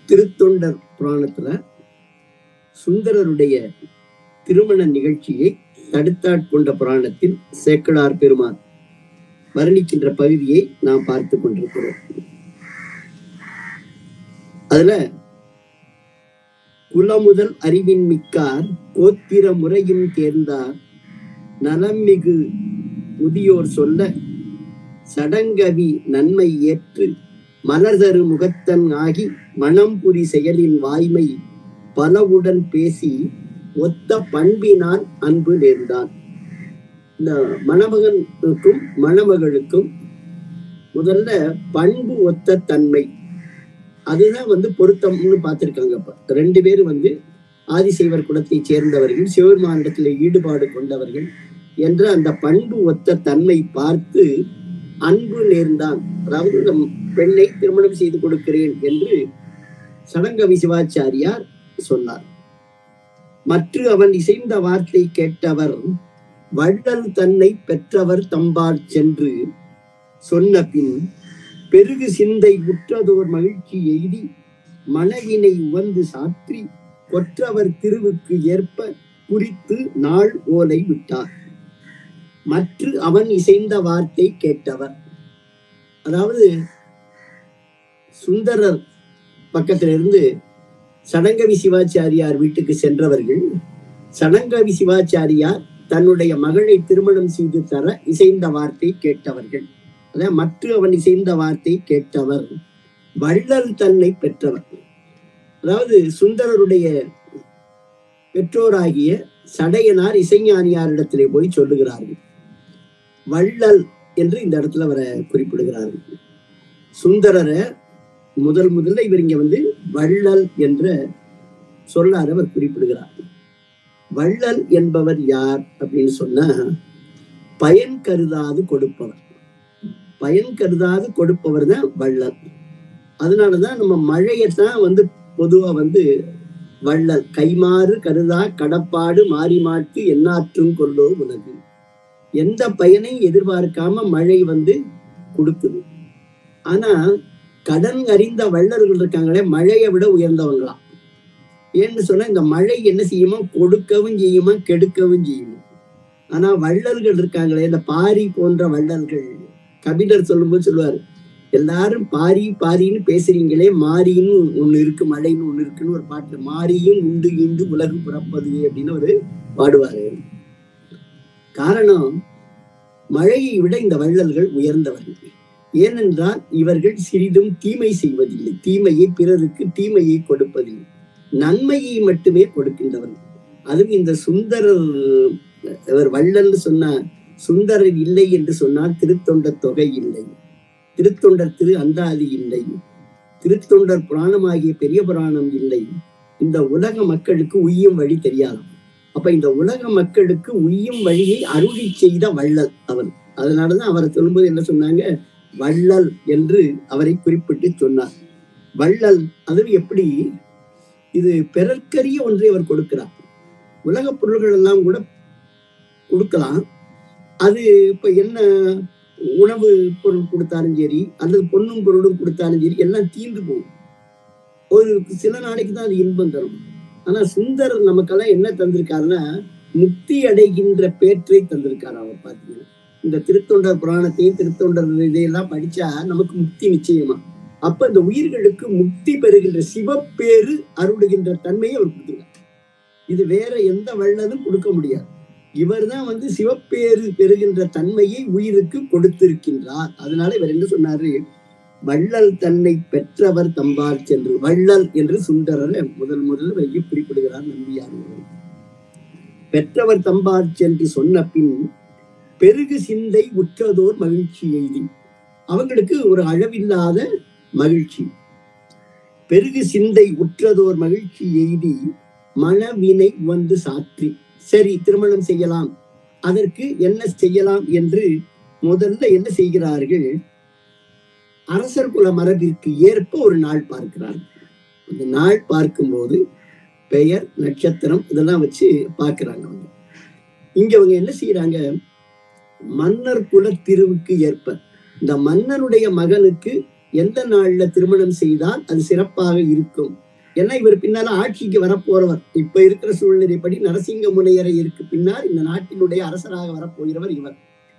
திருத்தொண்டர் புராணத்துல சுந்தரருடைய திருமண நிகழ்ச்சியை தடுத்தாட்கொண்ட புராணத்தில் சேக்கடார் பெருமான் வர்ணிக்கின்ற பகுதியை நாம் பார்த்து கொண்டிருக்கிறோம் அதுல குலமுதல் அறிவின் மிக்கார் கோத்திர முறையும் தேர்ந்தார் நலம்மிகு முதியோர் சொல்ல சடங்கவி நன்மை ஏற்று மலர்தரு முகத்தன் ஆகி மணம்புரி செயலின் வாய்மை பலவுடன் பேசி ஒத்த பண்பினால் அன்பு நேர்ந்தான் இந்த மணமகனுக்கும் மணமகளுக்கும் முதல்ல பண்பு ஒத்த தன்மை அதுதான் வந்து பொருத்தம்னு பார்த்திருக்காங்க இப்ப ரெண்டு பேரும் வந்து ஆதிசைவர் குலத்தை சேர்ந்தவர்கள் சிவபெருமானிடத்தில் ஈடுபாடு கொண்டவர்கள் என்ற அந்த பண்பு ஒத்த தன்மை பார்த்து அன்பு நேர்ந்தான் அதாவது நம் பெண்ணை திருமணம் செய்து கொடுக்கிறேன் என்று சடங்கவி சிவாச்சாரியார் சொன்னார் மற்ற அவன் இசைந்த வார்த்தை கேட்டவர் வள்ளல் தன்னை பெற்றவர் தம்பார் சென்று சொன்ன பின் பெருகு சிந்தை உற்றதோர் மகிழ்ச்சி எய்தி மனவினை உவந்து சாற்றி கொற்றவர் திருவுக்கு ஏற்ப குறித்து நாள் ஓலை விட்டார் மற்ற அவன் இசைந்த வார்த்தை கேட்டவர் அதாவது சுந்தரர் பக்கத்துல இருந்து சடங்கவி சிவாச்சாரியார் வீட்டுக்கு சென்றவர்கள் சடங்கவி சிவாச்சாரியார் தன்னுடைய மகளை திருமணம் செய்து தர இசைந்த வார்த்தை கேட்டவர்கள் அதான் மற்ற அவன் இசைந்த வார்த்தை கேட்டவர் வள்ளல் தன்னை பெற்றவர் அதாவது சுந்தரருடைய பெற்றோராகிய சடையனார் இசைஞானியாரிடத்திலே போய் சொல்லுகிறார்கள் வள்ளல் என்று இந்த இடத்துல அவரை குறிப்பிடுகிறார்கள் சுந்தரரை முதல் முதல்ல இவர் இங்க வந்து வள்ளல் என்ற சொல்லார் அவர் குறிப்பிடுகிறார் வள்ளல் என்பவர் யார் அப்படின்னு சொன்னா பயன் கருதாது கொடுப்பவர் பயன் கருதாது கொடுப்பவர் தான் வள்ளல் அதனாலதான் நம்ம மழையத்தான் வந்து பொதுவா வந்து வள்ளல் கைமாறு கருதா கடப்பாடு மாறி மாட்டு எண்ணாற்றும் கொள்ளோ உனது எந்த பயனையும் எதிர்பார்க்காம மழை வந்து கொடுக்குது ஆனா கடன் அறிந்த வள்ளல்கள் இருக்காங்களே மழையை விட உயர்ந்தவங்களாம் ஏன்னு சொன்னா இந்த மழை என்ன செய்யுமா கொடுக்கவும் செய்யுமா கெடுக்கவும் செய்யுமா ஆனா வள்ளல்கள் இருக்காங்களே இந்த பாரி போன்ற வள்ளல்கள் கபிலர் சொல்லும்போது சொல்லுவாரு எல்லாரும் பாரி பாரின்னு பேசுறீங்களே மாரின்னு ஒண்ணு இருக்கு மழைன்னு ஒண்ணு இருக்குன்னு ஒரு பாட்டு மாரியும் உண்டு இண்டு உலகு பிறப்பது அப்படின்னு ஒரு பாடுவாரு காரணம் மழையை விட இந்த வள்ளல்கள் உயர்ந்தவர்கள் ஏனென்றால் இவர்கள் சிறிதும் தீமை செய்வதில்லை தீமையை பிறருக்கு தீமையை கொடுப்பதில்லை நன்மையை மட்டுமே கொடுக்கின்றவர்கள் அதுவும் இந்த சுந்தரர் அவர் வள்ளல் சொன்ன சுந்தரர் இல்லை என்று சொன்னால் திருத்தொண்ட தொகை இல்லை திருத்தொண்டர் திரு அந்தாதி இல்லை திருத்தொண்டர் புராணமாகிய பெரிய புராணம் இல்லை இந்த உலக மக்களுக்கு உய்யும் வழி தெரியாதாம் அப்ப இந்த உலக மக்களுக்கு உய்யும் வழியை அருளி செய்த வள்ளல் அவர் அதனாலதான் அவரை சொல்லும்போது என்ன சொன்னாங்க வள்ளல் என்று அவரை குறிப்பிட்டு சொன்னார் வள்ளல் அது எப்படி இது பிறர்க்கரிய ஒன்றை அவர் கொடுக்கிறார் உலக பொருள்கள் எல்லாம் கூட கொடுக்கலாம் அது இப்ப என்ன உணவு பொருள் கொடுத்தாலும் சரி அல்லது பொண்ணும் பொருளும் கொடுத்தாலும் சரி எல்லாம் தீர்ந்து போகும் ஒரு சில நாளைக்கு தான் அது இன்பம் தரும் ஆனா சுந்தரர் நமக்கெல்லாம் என்ன தந்திருக்காருன்னா முக்தி அடைகின்ற பேற்றை தந்திருக்காரு அவர் பார்த்தீங்கன்னா இந்த திருத்தொண்டர் புராணத்தையும் திருத்தொண்டர் இதையெல்லாம் படிச்சா நமக்கு முக்தி நிச்சயமா அப்ப இந்த உயிர்களுக்கு முக்தி பெறுகின்ற சிவப்பேறு அருளுகின்ற தன்மையை அவர் கொடுத்துருக்கார் இது வேற எந்த வள்ளலும் கொடுக்க முடியாது இவர் தான் வந்து சிவப்பேறு பெறுகின்ற தன்மையை உயிருக்கு கொடுத்திருக்கின்றார் அதனால இவர் என்ன சொன்னாரு வள்ளல் தன்னை பெற்றவர் தம்பார் சென்று வள்ளல் என்று சுந்தரரை முதல் முதல் வெளியே குறிப்பிடுகிறார் நம்பியார் அவர்கள். பெற்றவர் தம்பார் சென்று சொன்ன பின் பெருகு சிந்தை உற்றதோர் மகிழ்ச்சி எய்தி அவங்களுக்கு ஒரு அளவில்லாத மகிழ்ச்சி பெருகு சிந்தை உற்றதோர் மகிழ்ச்சி எய்தி மனவினை வந்து சாற்றி சரி திருமணம் செய்யலாம் அதற்கு என்ன செய்யலாம் என்று முதல்ல என்ன செய்கிறார்கள் அரசர் குல மரபிற்கு ஏற்ப ஒரு நாள் பார்க்கிறார்கள் அந்த நாள் பார்க்கும்போது பெயர் நட்சத்திரம் இதெல்லாம் வச்சு பார்க்கிறாங்க அவங்க இங்க அவங்க என்ன செய்யறாங்க மன்னர் குல திருவுக்கு ஏற்ப இந்த மன்னனுடைய மகனுக்கு எந்த நாள்ல திருமணம் செய்தால் அது சிறப்பாக இருக்கும் ஏன்னா இவர் பின்னால ஆட்சிக்கு வரப்போறவர் இப்ப இருக்கிற சூழ்நிலைப்படி நரசிங்க முனையரை இருக்கு பின்னால் இந்த நாட்டினுடைய அரசராக வரப்போகிறவர் இவர்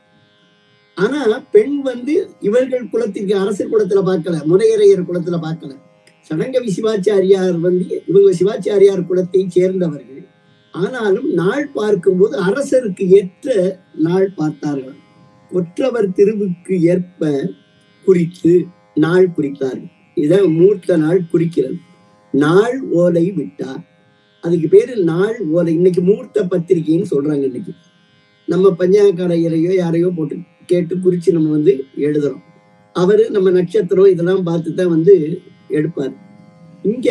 ஆனா பெண் வந்து இவர்கள் குலத்திற்கு அரசர் குலத்துல பார்க்கல முனையரையர் குலத்துல பார்க்கல சடங்கவி சிவாச்சாரியார் வந்து இவங்க சிவாச்சாரியார் குலத்தை சேர்ந்தவர்கள் ஆனாலும் நாள் பார்க்கும்போது அரசருக்கு ஏற்ற நாள் பார்த்தார்கள் ஒற்றவர் திருவுக்கு ஏற்ப குறித்து நாள் குறித்தார்கள் இதான் மூர்த்த நாள் குறிக்கிறது நாள் ஓலை விட்டார் அதுக்கு பேரு நாள் ஓலை இன்னைக்கு மூர்த்த பத்திரிகைன்னு சொல்றாங்க இன்னைக்கு நம்ம பஞ்சாங்கரையரையோ யாரையோ போட்டு கேட்டு குறிச்சு நம்ம வந்து எழுதுறோம் அவரு நம்ம நட்சத்திரம் இதெல்லாம் பார்த்து தான் வந்து எடுப்பார் இங்க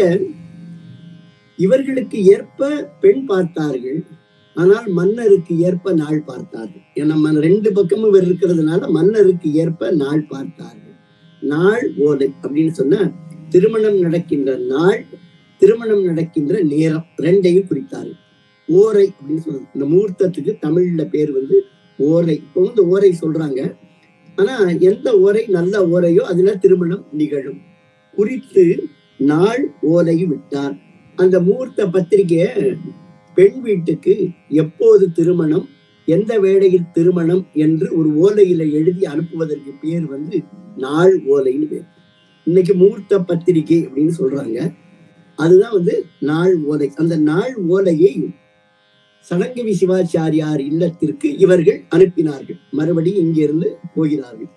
இவர்களுக்கு ஏற்ப பெண் பார்த்தார்கள் ஆனால் மன்னருக்கு ஏற்ப நாள் பார்த்தார்கள் ஏன்னா மன்ன- ரெண்டு பக்கமும் இவர் இருக்கிறதுனால மன்னருக்கு ஏற்ப நாள் பார்த்தார்கள் நாள் ஓலை அப்படின்னு சொன்னா திருமணம் நடக்கின்ற நாள் திருமணம் நடக்கின்ற நேரம் ரெண்டையும் குறித்தார்கள் ஓரை அப்படின்னு சொல்றது இந்த முகூர்த்தத்துக்கு தமிழ்ல பேர் வந்து ஓரை இப்போ வந்து ஓரை சொல்றாங்க ஆனா எந்த ஓரை நல்ல ஓரையோ அதுல திருமணம் நிகழும் குறித்து நாள் ஓலை விட்டார் அந்த முகூர்த்த பத்திரிகைய பெண் வீட்டுக்கு எப்போது திருமணம் எந்த வேளையில் திருமணம் என்று ஒரு ஓலையில எழுதி அனுப்புவதற்கு பேர் வந்து நாள் ஓலைன்னு பேர் இன்னைக்கு முகூர்த்த பத்திரிகை அப்படின்னு சொல்றாங்க அதுதான் வந்து நாள் ஓலை அந்த நாள் ஓலையை சடங்கவி சிவாச்சாரியார் இல்லத்திற்கு இவர்கள் அனுப்பினார்கள் மறுபடியும் இங்கிருந்து போகிறார்கள்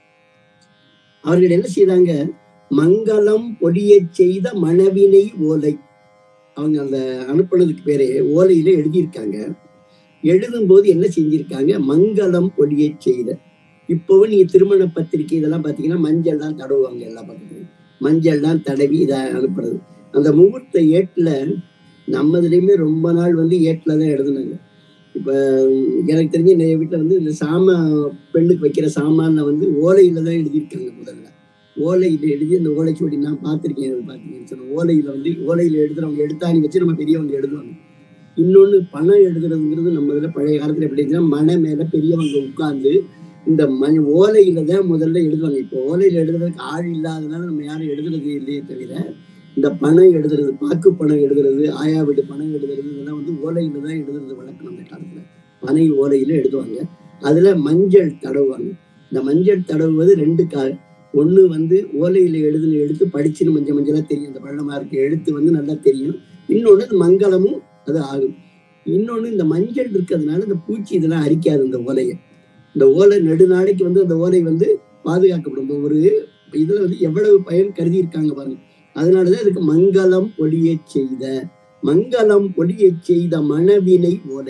அவர்கள் என்ன செய்தாங்க மங்களம் பொடியச் செய்த மணவினை ஓலை அவங்க அந்த அனுப்புனதுக்கு பேரே ஓலையில எழுதியிருக்காங்க எழுதும்போது என்ன செஞ்சிருக்காங்க மங்களம் பொடியச் செய்த இப்போவும் நீங்க திருமண பத்திரிக்கை இதெல்லாம் பாத்தீங்கன்னா மஞ்சள் தான் தடவுவாங்க எல்லா பக்கத்துலையும் மஞ்சள் தான் தடவி இதை அனுப்புறது அந்த முகூர்த்த ஏட்டுல நம்மதுலயுமே ரொம்ப நாள் வந்து ஏட்டுல தான் எழுதுனாங்க இப்ப எனக்கு தெரிஞ்ச நிறைய வீட்டுல வந்து இந்த சாம பெண்ணுக்கு வைக்கிற சாமான்ல வந்து ஓலையில தான் எழுதியிருக்காங்க முதல்ல ஓலையில எழுதி அந்த ஓலைச்சுவடி நான் பார்த்திருக்கேன் அது பார்த்தீங்கன்னு சொன்ன ஓலையில வந்து ஓலையில எழுதுறவங்க எழுத்தாணி வச்சு நம்ம பெரியவங்க எழுதுவாங்க இன்னொன்னு பணம் எழுதுறதுங்கிறது நம்ம இதுல பழைய காலத்துல எப்படி இருந்துச்சுன்னா மனை மேல பெரியவங்க உட்கார்ந்து இந்த மண் ஓலையில தான் முதல்ல எழுதுவாங்க இப்போ ஓலையில எழுதுறதுக்கு ஆள் இல்லாதனால நம்ம யாரும் எழுதுறது இல்லையே தவிர இந்த பணம் எழுதுறது பாக்கு பணம் எழுதுறது ஆயா வீட்டு பணம் எழுதுறது இதெல்லாம் வந்து ஓலையில தான் எழுதுறது வழக்கம் அந்த காலத்துல பனை ஓலையில எழுதுவாங்க அதுல மஞ்சள் தடவுவாங்க இந்த மஞ்சள் தடவுவது ரெண்டு கா ஒண்ணு வந்து ஓலையில எழுதுன எழுத்து படிச்சுன்னு மஞ்சள் மஞ்சளா தெரியும் இந்த பள்ளமா இருக்கு எழுத்து வந்து நல்லா தெரியும் இன்னொன்னு இந்த மங்களமும் அது ஆகும் இன்னொன்னு இந்த மஞ்சள் இருக்கிறதுனால இந்த பூச்சி இதெல்லாம் அரிக்காது இந்த ஓலையை இந்த ஓலை நெடுநாளைக்கு வந்து அந்த ஓலை வந்து பாதுகாக்கப்படும் இந்த ஒரு இதுல வந்து எவ்வளவு பயன் கருதி இருக்காங்க பாருங்க அதனாலதான் இதுக்கு மங்களம் பொடியச் செய்த மங்களம் பொடியச் செய்த மணவினை ஓலை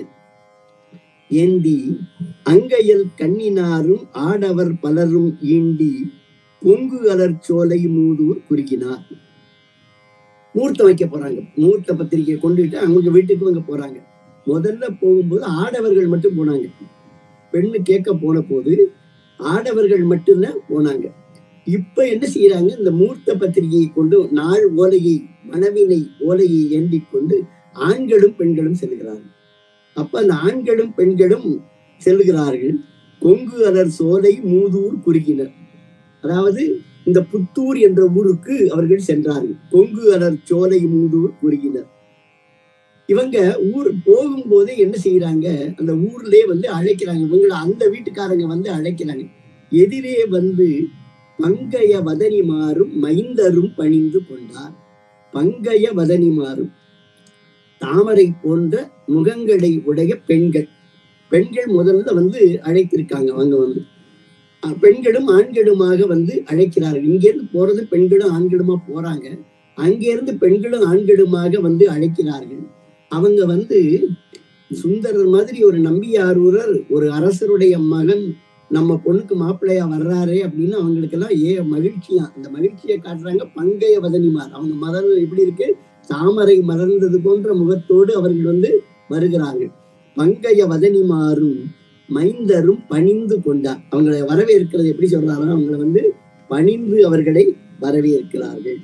ஏந்தி அங்கையல் கண்ணினாரும் ஆடவர் பலரும் ஈண்டி கொங்கு அலர் சோலை மூதூர் குறுக்கினார் மூர்த்தம் வைக்க போறாங்க மூர்த்த பத்திரிகையை கொண்டுட்டு அவங்க வீட்டுக்கு இவங்க போறாங்க முதல்ல போகும்போது ஆடவர்கள் மட்டும் போனாங்க பெண்ணு கேட்க போன போது ஆடவர்கள் மட்டும்தான் போனாங்க இப்ப என்ன செய்யறாங்க இந்த மூர்த்த பத்திரிகையை கொண்டு நாள் ஓலையை மணவினை ஓலையை ஏந்திக் கொண்டு ஆண்களும் பெண்களும் செல்கிறார்கள் அப்ப அந்த ஆண்களும் பெண்களும் செல்கிறார்கள் கொங்கு அலர் சோலை மூதூர் குறுகினர் அதாவது இந்த புத்தூர் என்ற ஊருக்கு அவர்கள் சென்றார்கள் கொங்கு அலர் சோலை மூதூர் குறுகினர் இவங்க ஊர் போகும்போதே என்ன செய்யறாங்க அந்த ஊர்லயே வந்து அழைக்கிறாங்க இவங்களை அந்த வீட்டுக்காரங்க வந்து அழைக்கிறாங்க எதிரே வந்து பங்கைய வதனி மாறும் மைந்தரும் பணிந்து கொண்டார் பங்கைய வதனி மாறும் தாமரை போன்ற முகங்களை உடைய பெண்கள் பெண்கள் முதல்ல வந்து அழைத்திருக்காங்க அவங்க வந்து அஹ் பெண்களும் ஆண்களுமாக வந்து அழைக்கிறார்கள் இங்கிருந்து போறது பெண்களும் ஆண்களுமா போறாங்க அங்கிருந்து பெண்களும் ஆண்களுமாக வந்து அழைக்கிறார்கள் அவங்க வந்து சுந்தரர் மாதிரி ஒரு நம்பியாரூரர் ஒரு அரசருடைய மகன் நம்ம பொண்ணுக்கு மாப்பிள்ளையா வர்றாரே அப்படின்னு அவங்களுக்கெல்லாம் ஏ மகிழ்ச்சியா அந்த மகிழ்ச்சியை காட்டுறாங்க பங்கைய வதனிமார் அவங்க மலர் எப்படி இருக்கு தாமரை மலர்ந்தது போன்ற முகத்தோடு அவர்கள் வந்து வருகிறார்கள் பங்கைய வதனிமாரும் மைந்தரும் பணிந்து கொண்டார் அவங்களை வரவேற்கிறது எப்படி சொல்றாங்க அவங்களை வந்து பணிந்து அவர்களை வரவேற்கிறார்கள்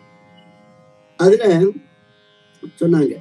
அதுல சொன்னாங்க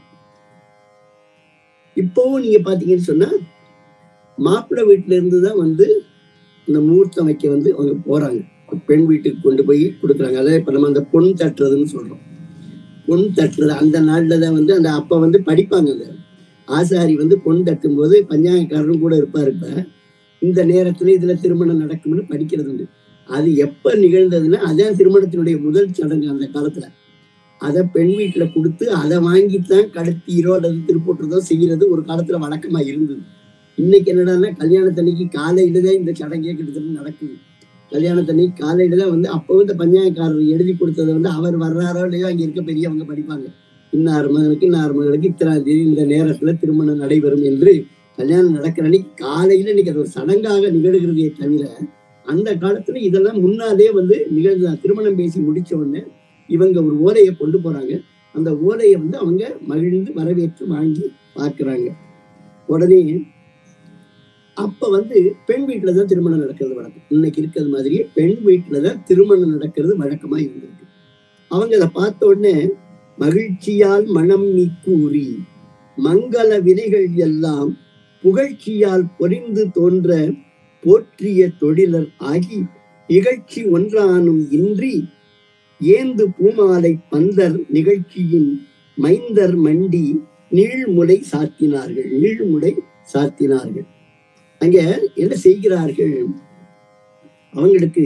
இப்பவும் நீங்க பாத்தீங்கன்னு சொன்னா மாப்பிள்ளை வீட்டுல இருந்து தான் வந்து இந்த முகூர்த்தம் வைக்க வந்து அவங்க போறாங்க பெண் வீட்டுக்கு கொண்டு போய் கொடுக்குறாங்க அதாவது இப்ப நம்ம அந்த பொன் தட்டுறதுன்னு சொல்றோம் பொன் தட்டுறது அந்த நாள்ல தான் வந்து அந்த அப்ப வந்து படிப்பாங்க அந்த ஆசாரி வந்து பொன் தட்டும் போது பஞ்சாயக்காரரும் கூட இருப்பார் இப்ப இந்த நேரத்துல இதுல திருமணம் நடக்கும்னு படிக்கிறது உண்டு அது எப்ப நிகழ்ந்ததுன்னா அதான் திருமணத்தினுடைய முதல் சடங்கு அந்த காலத்துல அதை பெண் வீட்டுல கொடுத்து அதை வாங்கித்தான் கடத்தீரோ அல்லது திருப்போட்டுறதோ செய்யறது ஒரு காலத்துல வழக்கமா இருந்தது இன்னைக்கு என்னடான்னா கல்யாணத்தன்னைக்கு காலையில தான் இந்த சடங்கே கிட்டத்தட்ட நடக்குது கல்யாணத்தன்னைக்கு காலையில தான் வந்து அப்போ வந்து பஞ்சாயக்காரர் எழுதி கொடுத்ததை வந்து அவர் வர்றாரோ இல்லையோ அங்க இருக்க பெரியவங்க படிப்பாங்க இன்னார் மகனுக்கு இன்னார் மகளுக்கு இத்தனாம் தேதி இந்த நேரத்துல திருமணம் நடைபெறும் என்று கல்யாணம் நடக்கிற அன்னைக்கு காலையில இன்னைக்கு அது ஒரு சடங்காக நிகழ்கிறதே தவிர அந்த காலத்துல இதெல்லாம் முன்னாலே வந்து நிகழ்ந்த திருமணம் பேசி முடிச்ச உடனே இவங்க ஒரு ஓலையை கொண்டு போறாங்க அந்த ஓலையை வந்து அவங்க மகிழ்ந்து வரவேற்று வாங்கி பார்க்கறாங்க உடனே அப்ப வந்து பெண் வீட்டுல தான் திருமணம் நடக்கிறது வழக்கம் இன்னைக்கு இருக்கிறது மாதிரியே பெண் வீட்டுல தான் திருமணம் நடக்கிறது வழக்கமா இருந்திருக்கு அவங்க அதை பார்த்த உடனே மகிழ்ச்சியால் மனம் நீ கூறி மங்கள வினைகள் எல்லாம் புகழ்ச்சியால் பொரிந்து தோன்ற போற்றிய தொழிலர் ஆகி இகழ்ச்சி ஒன்றானும் இன்றி ஏந்து பூமாலை பந்தர் நிகழ்ச்சியின் மைந்தர் மண்டி நீழ்முலை சாத்தினார்கள் நீழ்முலை சாத்தினார்கள் அங்க என்ன செய்கிறார்கள் அவங்களுக்கு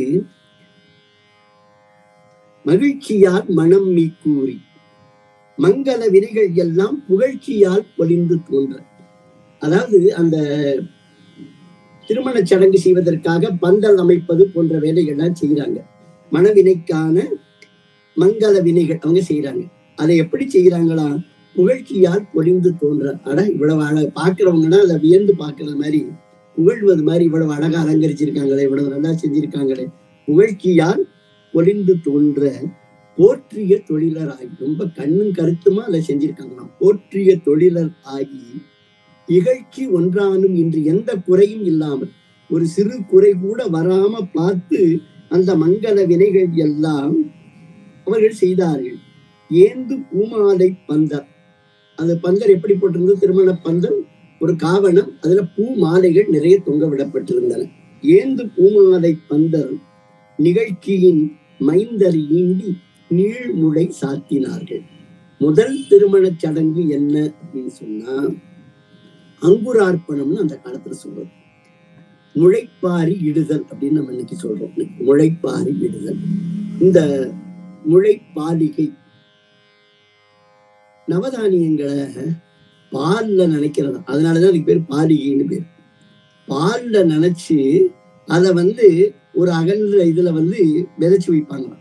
மகிழ்ச்சியால் மனம் மீ கூறி மங்கள வினைகள் எல்லாம் புகழ்ச்சியால் பொலிந்து தோன்ற அதாவது அந்த திருமண சடங்கு செய்வதற்காக பந்தல் அமைப்பது போன்ற வேலைகள்லாம் செய்யறாங்க மனவினைக்கான மங்கள வினைகள் அவங்க செய்யறாங்க அதை எப்படி செய்யறாங்களா புகழ்ச்சியால் பொலிந்து தோன்ற அட இவ்வளவு அழ பாக்குறவங்கன்னா அதை வியந்து பாக்குறது மாதிரி புகழ்வது மாதிரி இவ்வளவு அழகா அலங்கரிச்சிருக்காங்களே இவ்வளவு நல்லா செஞ்சிருக்காங்களே புகழ்ச்சியால் பொலிந்து தோன்ற போற்றிய தொழிலர் ஆகி ரொம்ப கண்ணும் கருத்துமா அதை செஞ்சிருக்காங்களாம் போற்றிய தொழிலர் ஆகி இகழ்ச்சி ஒன்றானும் இன்று எந்த குறையும் இல்லாமல் ஒரு சிறு குறை கூட வராம பார்த்து அந்த மங்கள வினைகள் எல்லாம் அவர்கள் செய்தார்கள் ஏந்து பூமாலை பந்தர் அந்த பந்தர் எப்படி போட்டிருந்தது திருமண பந்தம் ஒரு காவணம் அதுல பூ மாலைகள் நிறைய தொங்க விடப்பட்டிருந்தன ஏந்து பூமாலை பந்தர் நிகழ்ச்சியின் மைந்தர் ஈண்டி நீழ்முடை சாத்தினார்கள் முதல் திருமண சடங்கு என்ன அப்படின்னு சொன்னா அங்குரார்ப்பணம்னு அந்த காலத்துல சொல்றோம் முளைப்பாரி இடுதல் அப்படின்னு நம்ம இன்னைக்கு சொல்றோம் இன்னைக்கு முளைப்பாரி இடுதல் இந்த முளைப்பாலிகை நவதானியங்களை பால்ல நினைக்கிறது அதனாலதான் அதுக்கு பேர் பாலிகைன்னு பேர் பால்ல நினைச்சு அதை வந்து ஒரு அகன்ற இதுல வந்து விதைச்சு வைப்பாங்களாம்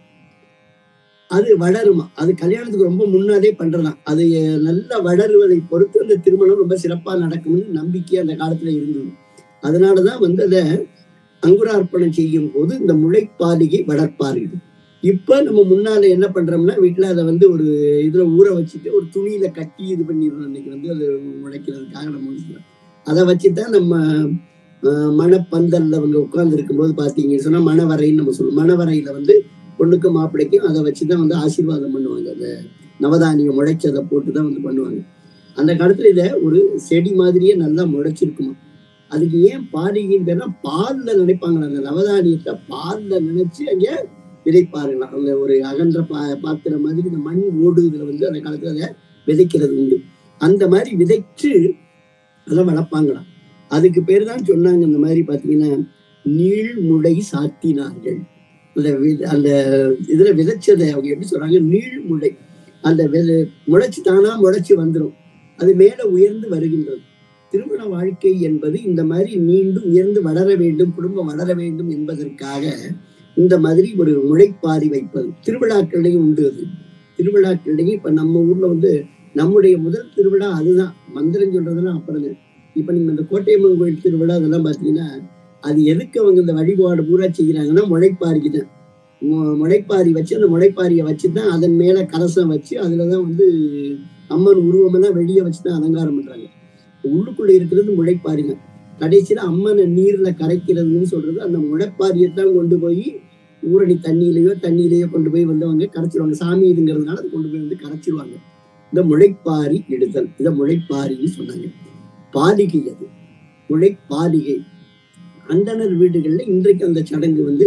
அது வளருமா அது கல்யாணத்துக்கு ரொம்ப முன்னாடியே பண்றதாம் அது நல்ல வளருவதை பொறுத்து அந்த திருமணம் ரொம்ப சிறப்பா நடக்கும்னு நம்பிக்கை அந்த காலத்துல இருந்தது அதனாலதான் வந்து அதை அங்குரார்ப்பணம் செய்யும் போது இந்த முளைப்பாலிகை வளர்ப்பார்கள் இப்ப நம்ம முன்னால என்ன பண்றோம்னா வீட்டுல அதை வந்து ஒரு இதுல ஊற வச்சுட்டு ஒரு துணியில கட்டி இது பண்ணிடுறோம் இன்னைக்கு வந்து அது முளைக்கிறதுக்காக நம்ம வந்து அதை வச்சுதான் நம்ம ஆஹ், மணப்பந்தல்ல அவங்க உட்கார்ந்து இருக்கும்போது பாத்தீங்கன்னு சொன்னா மணவரைன்னு நம்ம சொல்லுவோம் மணவரையில வந்து பொண்ணுக்கும் மாப்பிள்ளைக்கும் அதை வச்சுதான் வந்து ஆசீர்வாதம் பண்ணுவாங்க அந்த நவதானியம் முளைச்சதை போட்டுதான் வந்து பண்ணுவாங்க அந்த காலத்துல இத ஒரு செடி மாதிரியே நல்லா முளைச்சிருக்குமா அதுக்கு ஏன் பாலிகைன்னு பேர்னா பால்ல நினைப்பாங்களா அந்த நவதானியத்தை பால்ல நினைச்சு அங்க விதைப்பாருங்களாம் அந்த ஒரு அகன்ற பா பாத்திரம் மாதிரி இந்த மண் ஓடு இதுல வந்து அந்த காலத்துல அதை விதைக்கிறது உண்டு அந்த மாதிரி விதைச்சு அதை வளர்ப்பாங்களாம் அதுக்கு பேர் தான் சொன்னாங்க இந்த மாதிரி பாத்தீங்கன்னா நீழ்முடை சாத்தினார்கள் அந்த வி- அந்த இதுல விதைச்சதை அவங்க எப்படி சொல்றாங்க நீழ்முடை அந்த விதை முளைச்சு தானா முளைச்சு வந்துரும் அது மேல உயர்ந்து வருகின்றது திருமண வாழ்க்கை என்பது இந்த மாதிரி நீண்டு உயர்ந்து வளர வேண்டும் குடும்பம் வளர வேண்டும் என்பதற்காக இந்த மாதிரி ஒரு முளைப்பாரி வைப்பது திருவிழாக்கள்லையும் உண்டு அது திருவிழாக்கள்லையும் இப்ப நம்ம ஊர்ல வந்து நம்முடைய முதல் திருவிழா அதுதான் மந்திரம் சொல்றதெல்லாம் அப்புறம் இப்ப நீங்க இந்த கோட்டையம்மன் கோயில் திருவிழா அதெல்லாம் பாத்தீங்கன்னா அது எதுக்கு அவங்க இந்த வழிபாடு பூரா செய்யறாங்கன்னா முளைப்பாரிக்கு தான் மு- முளைப்பாரி வச்சு அந்த முளைப்பாரியை வச்சு தான் அதன் மேல கலசம் வச்சு அதுலதான் வந்து அம்மன் உருவமெல்லாம் வெளியே வச்சு தான் அலங்காரம் பண்றாங்க உள்ளுக்குள்ள இருக்கிறது முளைப்பாரி தான் கடைசியில அம்மனை நீர்ல கரைக்கிறதுன்னு சொல்றது அந்த முளைப்பாரியை தான் கொண்டு போய் ஊரணி தண்ணியிலயோ தண்ணியிலயோ கொண்டு போய் வந்து அவங்க கரைச்சிருவாங்க சாமி இதுங்கிறதுனால அதை கொண்டு போய் வந்து கரைச்சிருவாங்க இந்த முளைப்பாரி இடுதல் இதை முளைப்பாரின்னு சொன்னாங்க பாலிகை அது முளைப்பாலிகை அந்தனர் வீடுகள்ல இன்றைக்கு அந்த சடங்கு வந்து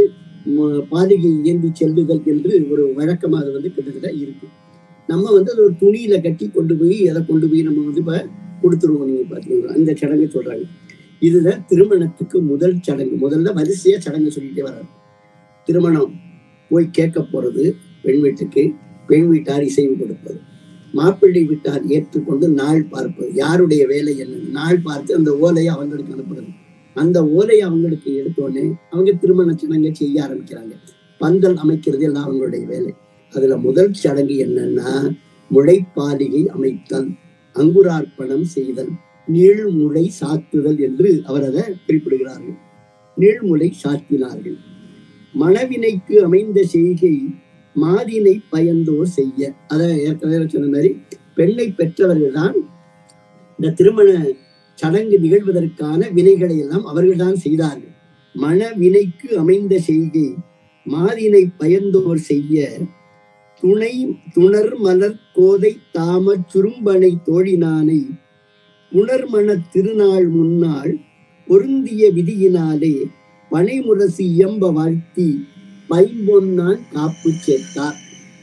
ம- பாதுகை ஏந்தி செல்லுதல் என்று ஒரு வழக்கமா அது வந்து கிட்டத்தட்ட இருக்கு நம்ம வந்து அது ஒரு துணியில கட்டி கொண்டு போய் அதை கொண்டு போய் நம்ம வந்து இப்ப கொடுத்துருவோம் நீங்க பாத்தீங்கன்னா அந்த சடங்கு சொல்றாங்க இதுதான் திருமணத்துக்கு முதல் சடங்கு முதல்ல வரிசையா சடங்கு சொல்லிட்டே வர்றாரு திருமணம் போய் கேட்க போறது பெண் வீட்டுக்கு பெண் வீட்டார் இசைவு கொடுப்பது மாப்பிள்ளை வீட்டார் ஏற்றுக்கொண்டு நாள் பார்ப்பது யாருடைய வேலை என்ன நாள் பார்த்து அந்த ஓலையை அவங்களுக்கு அனுப்புறது அந்த ஓலையை அவங்களுக்கு எடுத்தோடனே அவங்க திருமண சடங்கை செய்ய ஆரம்பிக்கிறாங்க பந்தல் அமைக்கிறது எல்லாம் அவங்களுடைய வேலை அதுல முதல் சடங்கு என்னன்னா முளைப்பாலிகை அமைத்தல் அங்குரார்ப்பணம் செய்தல் நீள்முளை சாத்துதல் என்று அவர் அதை குறிப்பிடுகிறார்கள் நீள்முளை சாத்தினார்கள் மணவினைக்கு அமைந்த செய்கை மாதினை பயந்தோர் செய்ய அத ஏற்கனவே சொன்ன மாதிரி பெண்ணை பெற்றவர்கள் தான் இந்த திருமண சடங்கு நிகழ்வதற்கான வினைகளை எல்லாம் அவர்கள்தான் செய்தார்கள் மணவினைக்கு அமைந்த செய்கை மாதினை பயந்தோர் செய்ய துணை துணர் மலர் கோதை தாம சுரும்பனை தோழினானை புணர்மண திருநாள் முன்னாள் பொருந்திய விதியினாலே பனைமுரசு இயம்ப வாழ்த்தி பைம்பொன்னான் காப்பு சேர்த்தார்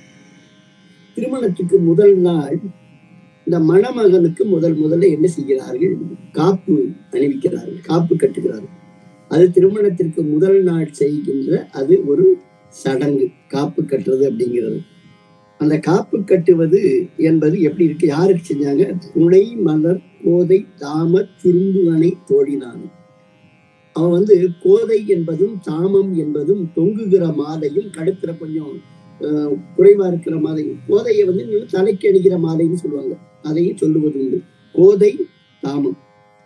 திருமணத்துக்கு முதல் நாள் இந்த மணமகனுக்கு முதல் முதல்ல என்ன செய்கிறார்கள் காப்பு அணிவிக்கிறார்கள் காப்பு கட்டுகிறார்கள் அது திருமணத்திற்கு முதல் நாள் செய்கின்ற அது ஒரு சடங்கு காப்பு கட்டுறது அப்படிங்கிறது அந்த காப்பு கட்டுவது என்பது எப்படி இருக்கு யாருக்கு செஞ்சாங்க துணை மலர் கோதை தாம சுரும்புவனை தோழினான் அவன் வந்து கோதை என்பதும் தாமம் என்பதும் தொங்குகிற மாலையும் கடுக்கிற கொஞ்சம் அஹ், குறைவா இருக்கிற மாலையும் கோதையை வந்து இன்னும் தலைக்கு அணிகிற மாலைன்னு சொல்லுவாங்க அதையும் சொல்லுவது உண்டு கோதை தாமம்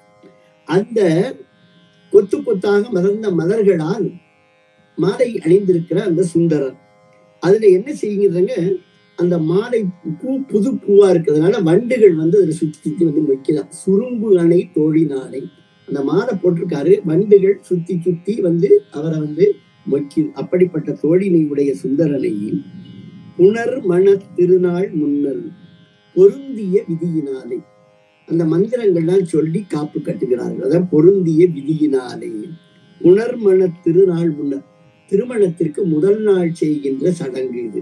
அந்த கொத்து கொத்தாக மலர்ந்த மலர்களால் மாலை அணிந்திருக்கிற அந்த சுந்தரர் அதுல என்ன செய்யுங்கிறாங்க அந்த மாலை பூ புது பூவா இருக்கிறதுனால வண்டுகள் வந்து அதுல சுத்தி சுத்தி வந்து வைக்கலாம் சுரும்பு அணை தோழி நாளை அந்த மாலை போட்டிருக்காரு வண்டுகள் சுத்தி சுத்தி வந்து அவரை வந்து மொக்கி அப்படிப்பட்ட தோழினை உடைய சுந்தரனை புனர் மண திருநாள் முன்னர் பொருந்திய விதியினாலே அந்த மந்திரங்கள்லாம் சொல்லி காப்பு கட்டுகிறார்கள் அதான் பொருந்திய விதியினாலே புனர்மண திருநாள் முன்னர் திருமணத்திற்கு முதல் நாள் செய்கின்ற சடங்கு இது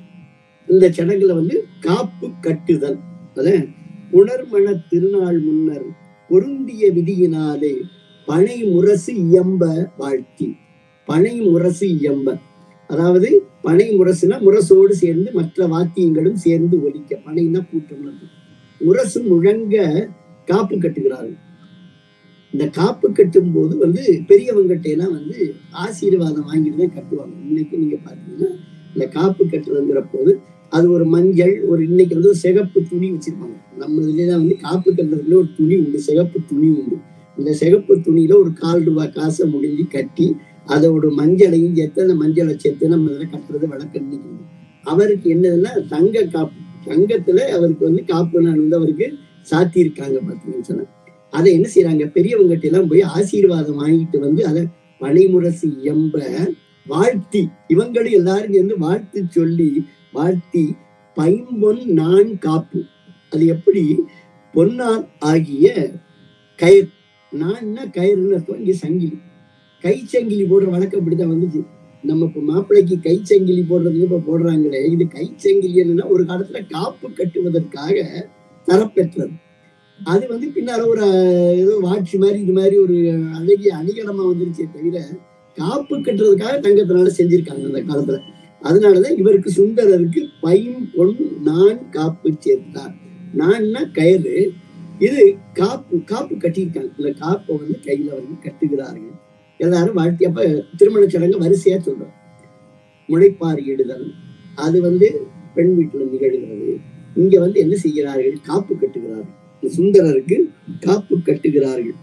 இந்த சடங்குல வந்து காப்பு கட்டுதல் அதான் புனர்மண திருநாள் முன்னர் பொருந்திய விதியினாலே பனை முரசு இயம்ப வாழ்த்தி பனை முரசு இயம்ப அதாவது பனை முரசுனா முரசோடு சேர்ந்து மற்ற வாத்தியங்களும் சேர்ந்து ஒலிக்க பனைன்னா கூட்டம் முரசு முழங்க காப்பு கட்டுகிறார்கள் இந்த காப்பு கட்டும் போது வந்து பெரியவங்ககிட்ட எல்லாம் வந்து ஆசீர்வாதம் வாங்கிட்டு தான் கட்டுவாங்க இன்னைக்கு நீங்க பாத்தீங்கன்னா இந்த காப்பு கட்டுறதுங்கிற போது அது ஒரு மஞ்சள் ஒரு இன்னைக்கு வந்து ஒரு சிகப்பு துணி வச்சிருப்பாங்க நம்ம இதுலதான் வந்து காப்பு கட்டுறதுல ஒரு துணி உண்டு சிகப்பு துணி உண்டு இந்த சிகப்பு துணியில ஒரு கால் ரூபாய் காசை முடிஞ்சு கட்டி அதோட மஞ்சளையும் சேர்த்து அந்த மஞ்சளை சேர்த்து நம்ம இதில் கட்டுறது வழக்கம் இன்னைக்கு உண்டு. அவருக்கு என்னதுன்னா தங்க காப்பு தங்கத்துல அவருக்கு வந்து காப்பு நான் வந்து அவருக்கு சாத்தி இருக்காங்க பாத்தீங்கன்னு சொன்னா அதை என்ன செய்யறாங்க பெரியவங்ககிட்ட எல்லாம் போய் ஆசீர்வாதம் வாங்கிட்டு வந்து அதை பனைமுரசு எம்ப வாழ்த்தி இவங்களும் எல்லாரும் சேர்ந்து வாழ்த்து சொல்லி வாழ்த்தி பைம்பொன் நான் காப்பு அது எப்படி பொன்னார் ஆகிய கயிறு நான்னா கயிறுன்னு அர்த்தம் இங்க சங்கிலி கை சங்கிலி போடுற வழக்கம் அப்படிதான் வந்துச்சு நம்ம இப்ப மாப்பிள்ளைக்கு கை சங்கிலி போடுறதுக்கு இப்ப போடுறாங்களே இது கை சங்கிலி என்னன்னா ஒரு காலத்துல காப்பு கட்டுவதற்காக தரப்பெற்றது அது வந்து பின்னால ஒரு அஹ், ஏதோ வாட்சி மாதிரி இது மாதிரி ஒரு அழகிய அணிகலமா வந்துருச்சே தவிர காப்பு கட்டுறதுக்காக தங்கத்தினால செஞ்சிருக்காங்க அந்த காலத்துல அதனாலதான் இவருக்கு சுந்தரருக்கு பைம் பொன் நான் காப்பு சேர்த்தார் நான்னா கயிறு இது காப்பு காப்பு கட்டியிருக்காங்க இந்த காப்பை வந்து கையில வந்து கட்டுகிறார்கள் எல்லாரும் வாழ்த்தி அப்ப திருமண சடங்கு வரிசையா சொல்றோம் முளைப்பாரி இடுதல் அது வந்து பெண் வீட்டுல நிகழ்கிறது இங்க வந்து என்ன செய்கிறார்கள் காப்பு கட்டுகிறார்கள் இந்த சுந்தரருக்கு காப்பு கட்டுகிறார்கள்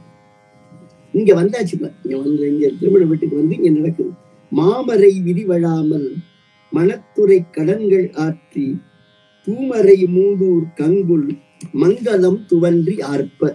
இங்க வந்தாச்சு இப்ப. இங்க வந்து இங்க திருமண வீட்டுக்கு வந்து இங்க நடக்குது மாமரை விதிவழாமல் மனத்துறை கடன்கள் ஆற்றி தூமரை மூதூர் கங்குல் மங்களம் துவன்றி ஆர்ப்ப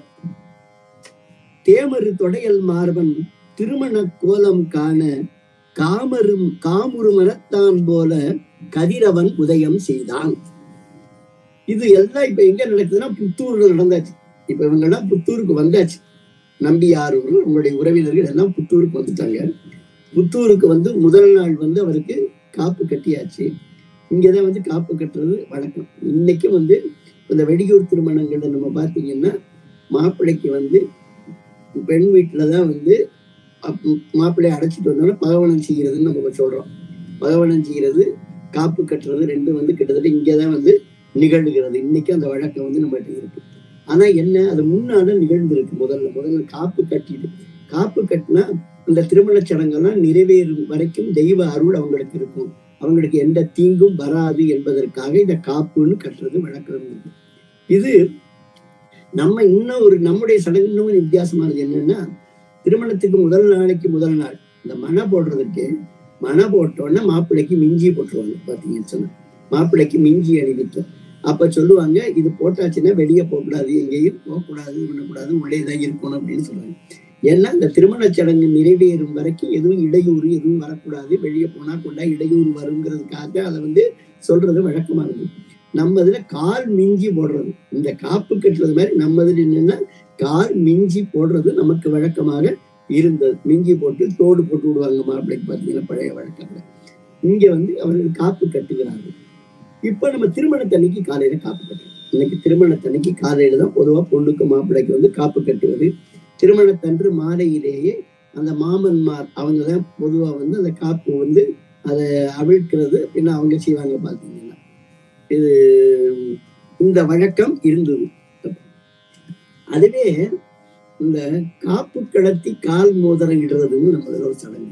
தேமரு தொடையல் மார்பன் திருமண கோலம் காண காமரும் காமுறு மனத்தான் போல கதிரவன் உதயம் செய்தான் இது எல்லாம் இப்ப எங்க நடக்குதுன்னா புத்தூர்ல நடந்தாச்சு இப்ப இவங்க எல்லாம் புத்தூருக்கு வந்தாச்சு நம்பியாரூர் உங்களுடைய உறவினர்கள் எல்லாம் புத்தூருக்கு வந்துட்டாங்க புத்தூருக்கு வந்து முதல் நாள் வந்து அவருக்கு காப்பு கட்டியாச்சு இங்கதான் வந்து காப்பு கட்டுறது வழக்கம் இன்னைக்கும் வந்து இந்த வெடியூர் திருமணங்கள்ல நம்ம பார்த்தீங்கன்னா மாப்பிள்ளைக்கு வந்து பெண் வீட்டுலதான் வந்து அப்- மாப்பிள்ளையை அடைச்சிட்டு வந்தோம்னா பகவனம் செய்கிறதுன்னு நம்ம சொல்றோம் பகவனம் செய்கிறது காப்பு கட்டுறது ரெண்டும் வந்து கிட்டத்தட்ட இங்கதான் வந்து நிகழ்கிறது இன்னைக்கு அந்த வழக்கம் வந்து நம்மகிட்ட இருக்கு ஆனா என்ன அது முன்னால நிகழ்ந்திருக்கு முதல்ல முதல்ல காப்பு கட்டிட்டு காப்பு கட்டினா அந்த திருமண சடங்கெல்லாம் நிறைவேறும் வரைக்கும் தெய்வ அருள் அவங்களுக்கு இருக்கும் அவங்களுக்கு எந்த தீங்கும் வராது என்பதற்காக இந்த காப்புன்னு கட்டுறது வழக்கம் இருந்தது. இது நம்ம இன்னும் ஒரு நம்முடைய சடங்கு இன்னும் கொஞ்சம் வித்தியாசமானது என்னன்னா திருமணத்துக்கு முதல் நாளைக்கு முதல் நாள் இந்த மனை போடுறதுக்கு மனை போட்டோன்னே மாப்பிள்ளைக்கு மிஞ்சி போட்டுருவாங்க பாத்தீங்கன்னு சொன்னா மாப்பிள்ளைக்கு மிஞ்சி அணிவித்தோம் அப்ப சொல்லுவாங்க இது போட்டாச்சுன்னா வெளியே போகக்கூடாது எங்கேயும் போகக்கூடாது இது பண்ணக்கூடாது உள்ளே தான் இருக்கணும் அப்படின்னு சொல்லுவாங்க ஏன்னா இந்த திருமண சடங்கு நிறைவேறும் வரைக்கும் எதுவும் இடையூறு எதுவும் வரக்கூடாது வெளியே போனா கொண்டா இடையூறு வருங்கிறதுக்காக அதை வந்து சொல்றது வழக்கமானது நம்ம இதுல கால் மிஞ்சி போடுறது இந்த காப்பு கட்டுறது மாதிரி நம்ம இதுல என்னன்னா கால் மிஞ்சி போடுறது நமக்கு வழக்கமாக இருந்தது மிஞ்சி போட்டு தோடு போட்டு விடுவாங்க மாப்பிள்ளைக்கு பார்த்தீங்கன்னா பழைய வழக்கத்துல இங்க வந்து அவர்கள் காப்பு கட்டுகிறார்கள் இப்ப நம்ம திருமணத்தன்னைக்கு காலையில காப்பு கட்டுறோம் இன்னைக்கு திருமணத்தன்னைக்கு காலையில தான் பொதுவா பொண்ணுக்கு மாப்பிள்ளைக்கு வந்து காப்பு கட்டுவது திருமணத்தன்று மாலையிலேயே அந்த மாமன்மார் அவங்க தான் பொதுவா வந்து அந்த காப்பு வந்து அதை அவிழ்க்கிறது அப்படின்னு அவங்க செய்வாங்க பார்த்தீங்கன்னா இது இந்த வழக்கம் இருந்தது அதுவே இந்த காப்பு கடத்தி கால் மோதிரம் இடுறதுன்னு நம்ம இதுல ஒரு சடங்கு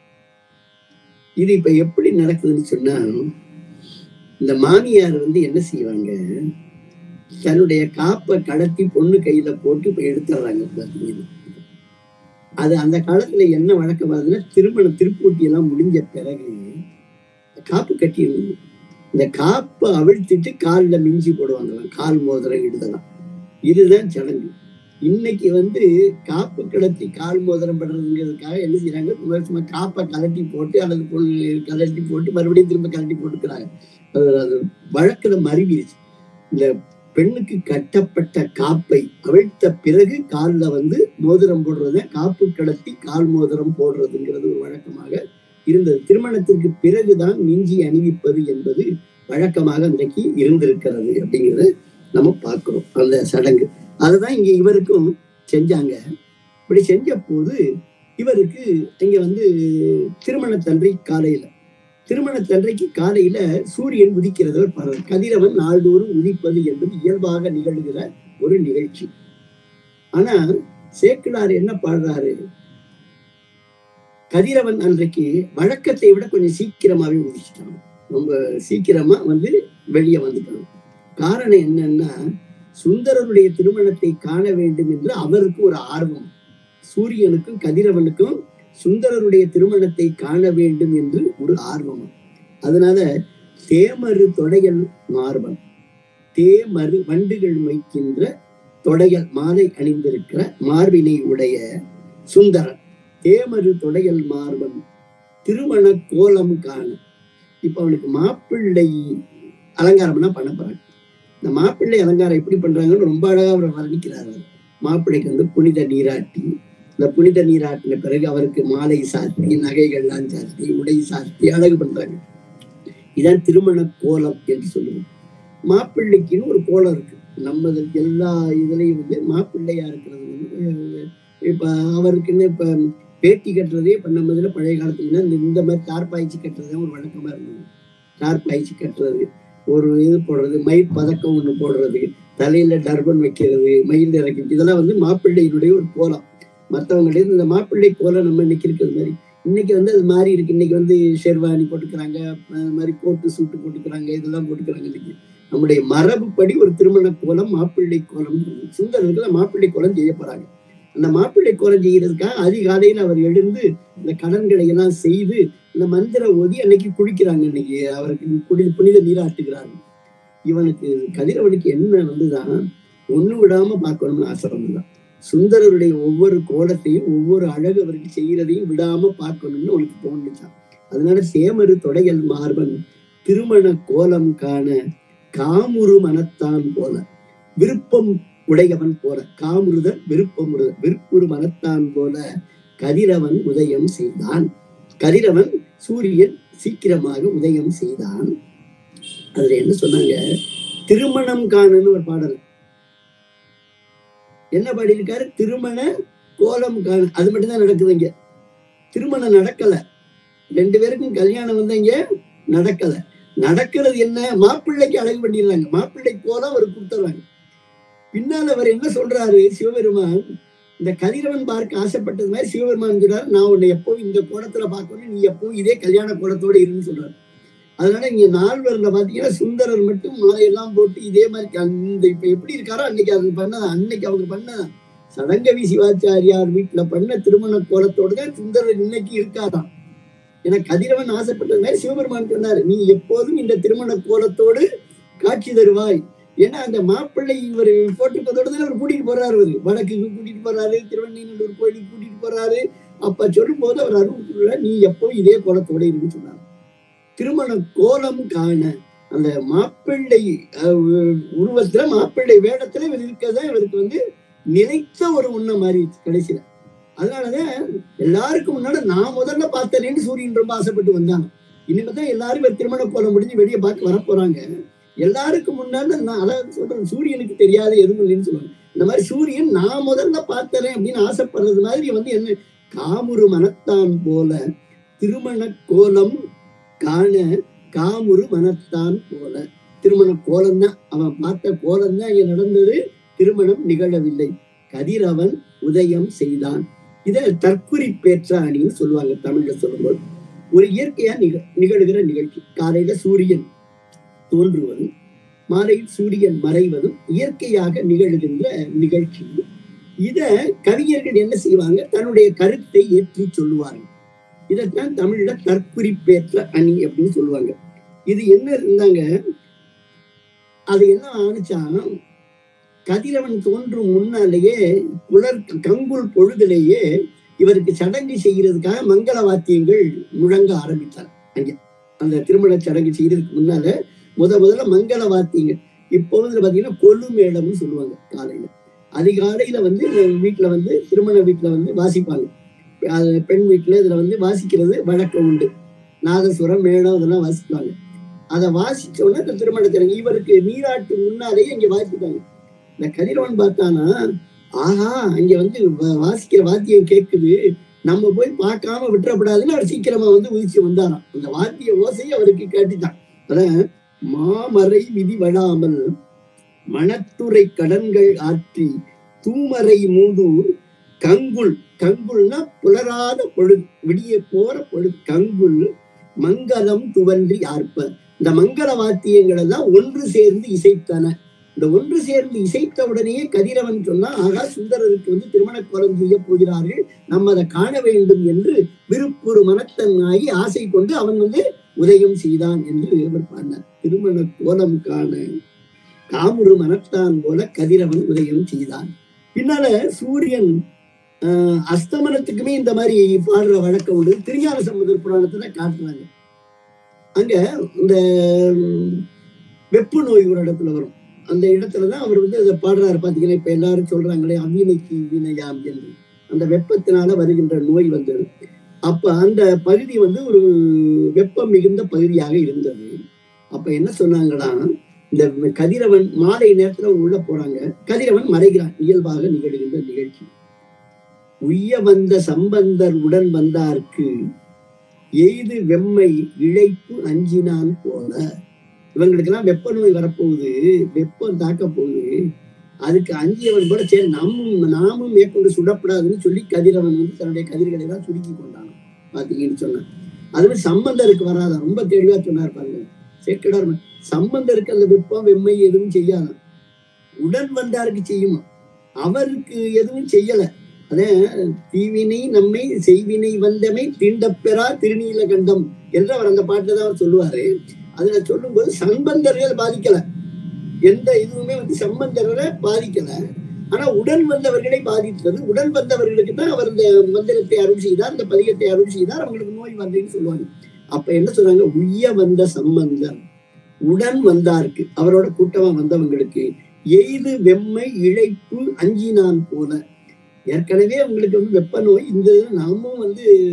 இது இப்ப எப்படி நடக்குதுன்னு சொன்னா இந்த மாமியார் வந்து என்ன செய்வாங்க தன்னுடைய காப்பை கடத்தி பொண்ணு கையில போட்டு இப்ப எடுத்துடுறாங்க பாத்தீங்கன்னா அது அந்த காலத்துல என்ன வழக்கம் வருதுன்னா திருமணம் திருப்பூட்டி எல்லாம் முடிஞ்ச பிறகு காப்பு கட்டி இருந்தது இந்த காப்பை அவிழ்த்திட்டு கால்ல மிஞ்சி போடுவாங்களாம் கால் மோதிரம் இடுதலாம் இதுதான் சடங்கு இன்னைக்கு வந்து காப்பு கிடத்தி கால் மோதிரம் படுறதுங்கிறதுக்காக என்ன செய்யறாங்க சும்மா சும்மா காப்பை கலட்டி போட்டு அல்லது பொருள் கலட்டி போட்டு மறுபடியும் திரும்ப கலட்டி போட்டுக்கிறாங்க அது அது வழக்குல மருவிடுச்சு இந்த பெண்ணுக்கு கட்டப்பட்ட காப்பை அவிழ்த்த பிறகு கால்ல வந்து மோதிரம் போடுறத காப்பு கடத்தி கால் மோதிரம் போடுறதுங்கிறது ஒரு வழக்கமாக இருந்தது திருமணத்திற்கு பிறகுதான் மிஞ்சி அணிவிப்பது என்பது வழக்கமாக இன்றைக்கு இருந்திருக்கிறது அப்படிங்கிறத நம்ம பார்க்கிறோம் அந்த சடங்கு அதுதான் இங்க இவருக்கும் செஞ்சாங்க இப்படி செஞ்ச போது இவருக்கு இங்க வந்து திருமணத்தன்றை காலையில திருமணத்தன்றைக்கு காலையில சூரியன் உதிக்கிறவர் பாரு கதிரவன் நாள்தோறும் உதிப்பது என்பது இயல்பாக நிகழ்கிற ஒரு நிகழ்ச்சி ஆனா சேக்கிலார் என்ன பாடுறாரு கதிரவன் அன்றைக்கு வழக்கத்தை விட கொஞ்சம் சீக்கிரமாவே உதிச்சிட்டாங்க ரொம்ப சீக்கிரமா வந்து வெளியே வந்துட்டாங்க காரணம் என்னன்னா சுந்தரருடைய திருமணத்தை காண வேண்டும் என்று அவருக்கு ஒரு ஆர்வம் சூரியனுக்கும் கதிரவனுக்கும் சுந்தரருடைய திருமணத்தை காண வேண்டும் என்று ஒரு ஆர்வம் அதனால தேமரு தொடையல் மார்பன் தேமரு வண்டுகள் மொய்க்கின்ற தொடையல் மாலை அணிந்திருக்கிற மார்பினை உடைய சுந்தரன் தேமரு தொடையல் மார்பன் திருமண கோலம் காண இப்ப அவனுக்கு மாப்பிள்ளை அலங்காரம்னா பண்ண போறாங்க இந்த மாப்பிள்ளை அலங்காரம் எப்படி பண்றாங்கன்னு ரொம்ப அழகா அவர் வர்ணிக்கிறார் அவர். மாப்பிள்ளைக்கு வந்து புனித நீராட்டி இந்த புனித நீராட்டின பிறகு அவருக்கு மாலை சாத்தி நகைகள்லாம் சாத்தி உடை சாத்தி அழகு பண்றாங்க இதான் திருமண கோலம் என்று சொல்லுவோம் மாப்பிள்ளைக்குன்னு ஒரு கோலம் இருக்கு நம்ம எல்லா இதுலயும் வந்து மாப்பிள்ளையா இருக்கிறது வந்து அஹ், இப்ப அவருக்குன்னு இப்ப பேட்டி கட்டுறதே இப்ப நம்ம இதுல பழைய காலத்துலன்னா இந்த இந்த மாதிரி தார்பாய்ச்சி கட்டுறதே ஒரு வழக்கமா இருந்தது தார்பாய்ச்சி கட்டுறது ஒரு இது போடுறது மயில் பதக்கம் ஒண்ணு போடுறது தலையில டர்பன் வைக்கிறது மயில் இறக்கி இதெல்லாம் வந்து மாப்பிள்ளையினுடைய ஒரு கோலம் மற்றவங்களே இந்த மாப்பிள்ளை கோலம் நம்ம இன்னைக்கு இருக்கிறது மாதிரி இன்னைக்கு வந்து அது மாறி இருக்கு இன்னைக்கு வந்து ஷெர்வானி போட்டுக்கிறாங்க அது மாதிரி கோட்டு சூட்டு போட்டுக்கிறாங்க இதெல்லாம் போட்டுக்கிறாங்க இன்னைக்கு நம்முடைய மரபுப்படி ஒரு திருமண கோலம் மாப்பிள்ளை கோலம் சுந்தரர்கள் மாப்பிள்ளை கோலம் செய்ய போறாங்க அந்த மாப்பிள்ளை கோலம் செய்யறதுக்காக அதிகாலையில் அவர் எழுந்து இந்த கடன்களை எல்லாம் செய்து இந்த மந்திர ஓதி அன்னைக்கு குளிக்கிறாங்க இன்னைக்கு அவருக்கு குடி புனித நீராட்டுகிறார்கள் இவனுக்கு கதிரவனுக்கு என்ன வந்துதான் ஒண்ணு விடாம பார்க்கணும்னு ஆசை வந்துதான் சுந்தரருடைய ஒவ்வொரு கோலத்தையும் ஒவ்வொரு அழகு அவருக்கு செய்யறதையும் விடாம பார்க்கணும்னு அவனுக்கு தோணுச்சான் அதனால சேமரு தொடையல் மார்பன் திருமண கோலம் காண காமுறு மனத்தான் போல விருப்பம் உடையவன் போல காமுறுதல் விருப்பமுறுதல் விருப்புறு மனத்தான் போல கதிரவன் உதயம் செய்தான் கதிரவன் சூரியன் சீக்கிரமாக உதயம் செய்தான் அதுல என்ன சொன்னாங்க திருமணம் காணன்னு ஒரு பாடல் என்ன பாடியிருக்காரு திருமண கோலம் காண அது மட்டும்தான் நடக்குது இங்க திருமணம் நடக்கல ரெண்டு பேருக்கும் கல்யாணம் வந்து இங்க நடக்கல நடக்கிறது என்ன மாப்பிள்ளைக்கு அழகு பண்ணிடுறாங்க மாப்பிள்ளை கோலம் அவர் கொடுத்துறாங்க பின்னால் அவர் என்ன சொல்றாரு சிவபெருமான் இந்த கதிரவன் பார்க்க ஆசைப்பட்டது மாதிரி சிவபெருமான் சொல்றாரு நான் உன்னை எப்பவும் இந்த கோலத்துல பார்க்கணும் நீ எப்பவும் இதே கல்யாண கோலத்தோட இருன்னு சொல்றாரு அதனால இங்க நால்வர்ல பாத்தீங்கன்னா சுந்தரர் மட்டும் மாலையெல்லாம் போட்டு இதே மாதிரி அந்த இப்ப எப்படி இருக்காரோ அன்னைக்கு அது பண்ண அன்னைக்கு அவங்க பண்ண சடங்கவி சிவாச்சாரியார் வீட்டுல பண்ண திருமண கோலத்தோட தான் சுந்தரர் இன்னைக்கு இருக்காராம் ஏன்னா கதிரவன் ஆசைப்பட்டது மாதிரி சிவபெருமான் சொன்னாரு நீ எப்போதும் இந்த திருமண கோலத்தோடு காட்சி தருவாய் ஏன்னா அந்த மாப்பிள்ளை இவர் போட்டிருப்பதோட தான் அவர் கூட்டிட்டு போறாரு அவரு வடக்குக்கு கூட்டிட்டு போறாரு திருவண்ணூர் கோயிலுக்கு கூட்டிட்டு போறாரு அப்ப சொல்லும் போது அவர் அருள் நீ எப்போ இதே கோலத்தோட இருக்குன்னு சொன்னார் திருமண கோலம் காண அந்த மாப்பிள்ளை உருவத்துல மாப்பிள்ளை வேடத்துல இவர் இருக்கதான் இவருக்கு வந்து நினைத்த ஒரு உண்ண மாதிரி கடைசியில அதனாலதான் எல்லாருக்கும் முன்னாடி நான் முதல்ல பார்த்தேன்னு சூரியன் ரொம்ப ஆசைப்பட்டு வந்தாங்க இனிமேதான் எல்லாரும் இவர் திருமண கோலம் முடிஞ்சு வெளியே பார்க்க வர போறாங்க எல்லாருக்கும் முன்னாடி நான் அதான் சொல்றேன் சூரியனுக்கு தெரியாத எதுவும் இல்லைன்னு சொல்லுவாங்க இந்த மாதிரி சூரியன் நான் முதல்ல பார்த்தேன் அப்படின்னு ஆசைப்படுறது மாதிரி வந்து என்ன காமுறு மனத்தான் போல திருமண கோலம் காண காமுறு மனத்தான் போல திருமண கோலம் தான் அவன் பார்த்த கோலம் தான் இங்க நடந்தது திருமணம் நிகழவில்லை கதிரவன் உதயம் செய்தான் இத தற்குறி பேற்ற அணின்னு சொல்லுவாங்க தமிழ்ல சொல்லும்போது ஒரு இயற்கையா நிக நிகழ்கிற நிகழ்ச்சி காலையில சூரியன் தோன்றுவதும் மாலையில் சூரியன் மறைவதும் இயற்கையாக நிகழ்கின்ற நிகழ்ச்சி இத கவிஞர்கள் என்ன செய்வாங்க தன்னுடைய கருத்தை ஏற்றி சொல்லுவாங்க இதைத்தான் தமிழ்ல தற்குறிப்பேற்ற அணி அப்படின்னு சொல்லுவாங்க இது என்ன இருந்தாங்க அது என்ன ஆணுச்சா கதிரவன் தோன்றும் முன்னாலேயே புலர் கங்குல் பொழுதிலேயே இவருக்கு சடங்கு செய்யறதுக்காக மங்கள வாத்தியங்கள் முழங்க ஆரம்பித்தார் அங்க அந்த திருமண சடங்கு செய்யறதுக்கு முன்னால முத முதல்ல மங்கள வாத்தியங்கள் இப்பொழுது பாத்தீங்கன்னா கொலு மேளம்னு சொல்லுவாங்க காலையில அதிகாலையில வந்து வீட்டுல வந்து திருமண வீட்டுல வந்து வாசிப்பாங்க பெண் வீட்டுல இதுல வந்து வாசிக்கிறது வழக்கம் உண்டு நாதசுரம் மேளம் இதெல்லாம் வாசிப்பாங்க அதை வாசிச்ச உடனே இந்த திருமண சடங்கு இவருக்கு நீராட்டு முன்னாலேயே இங்க வாசிப்பாங்க இந்த கதிரவன் பார்த்தானா ஆஹா இங்க வந்து வாசிக்கிற வாத்தியம் கேட்குது நம்ம போய் பார்க்காம விட்டுறப்படாதுன்னு அவர் சீக்கிரமா வந்து உதிச்சு வந்தாராம் அந்த வாத்திய ஓசை அவருக்கு கேட்டுட்டான் அதான் மாமறை விதி வடாமல் மணத்துறை கடன்கள் ஆற்றி தூமறை மூதூர் கங்குல் கங்குல்னா புலராத பொழுது விடிய போற பொழுது கங்குல் மங்களம் துவன்றி ஆர்ப்ப இந்த மங்கள வாத்தியங்கள் எல்லாம் ஒன்று சேர்ந்து இசைத்தன இந்த ஒன்று சேர்ந்து இசைத்த உடனேயே கதிரவன் சொன்னா ஆகா சுந்தரருக்கு வந்து திருமண கோலம் செய்ய போகிறார்கள் நம்ம அதை காண வேண்டும் என்று விருப்புறு மனத்தன் ஆகி ஆசை கொண்டு அவன் வந்து உதயம் செய்தான் என்று அவர் பாடினார் திருமண கோலம் காண காமுறு மனத்தான் போல கதிரவன் உதயம் செய்தான் பின்னால சூரியன் ஆஹ் அஸ்தமனத்துக்குமே இந்த மாதிரி பாடுற வழக்கம் உண்டு திருஞான சம்பந்தர் புராணத்துல காட்டுறாங்க அங்க இந்த வெப்பு நோய் ஒரு இடத்துல வரும் அந்த இடத்துலதான் அவர் வந்து அதை பாடுறாரு பாத்தீங்கன்னா இப்ப எல்லாரும் சொல்றாங்களே அவ்வினைக்கு வினையாம் என்று அந்த வெப்பத்தினால வருகின்ற நோய் வந்தது அப்ப அந்த பகுதி வந்து ஒரு வெப்பம் மிகுந்த பகுதியாக இருந்தது அப்ப என்ன சொன்னாங்கன்னா இந்த கதிரவன் மாலை நேரத்துல உள்ள போறாங்க கதிரவன் மறைகிறான் இயல்பாக நிகழ்கின்ற நிகழ்ச்சி உய்ய வந்த சம்பந்தர் உடன் வந்தார்க்கு எய்து வெம்மை இழைப்பு அஞ்சினான் போல இவங்களுக்கெல்லாம் வெப்ப நோய் வரப்போகுது வெப்பம் தாக்க போகுது அதுக்கு அஞ்சியவன் கூட சரி நாமும் நாமும் மேற்கொண்டு சுடப்படாதுன்னு சொல்லி கதிரவன் வந்து தன்னுடைய கதிர்களை எல்லாம் சுருக்கி கொண்டான் பாத்தீங்கன்னு சொன்னான் அது மாதிரி சம்பந்தருக்கு வராத ரொம்ப தெளிவா சொன்னார் பாருங்க சேக்கடார் சம்பந்தருக்கு அந்த வெப்பம் வெம்மை எதுவும் செய்யாதான் உடன் வந்தாருக்கு செய்யுமா அவருக்கு எதுவும் செய்யல அதான் தீவினை நம்மை செய்வினை வந்தமை தீண்டப்பெறா திருநீல கண்டம் என்று அவர் அந்த பாட்டுல தான் அவர் சொல்லுவாரு அதுல சொல்லும்போது சம்பந்தர்கள் பாதிக்கல எந்த இதுவுமே வந்து சம்பந்தர்களை பாதிக்கல ஆனா உடன் வந்தவர்களை பாதித்தது உடன் வந்தவர்களுக்கு தான் அவர் இந்த மந்திரத்தை அருள் செய்தார் இந்த பதிகத்தை அருள் செய்தார் அவங்களுக்கு நோய் வந்ததுன்னு சொல்லுவாங்க அப்ப என்ன சொல்றாங்க உய்ய வந்த சம்பந்தம் உடன் வந்தாருக்கு அவரோட கூட்டமா வந்தவங்களுக்கு எய்து வெம்மை இழைப்பு அஞ்சினான் போல ஏற்கனவே உங்களுக்கு வந்து வெப்ப நோய் இந்த நாமும் வந்து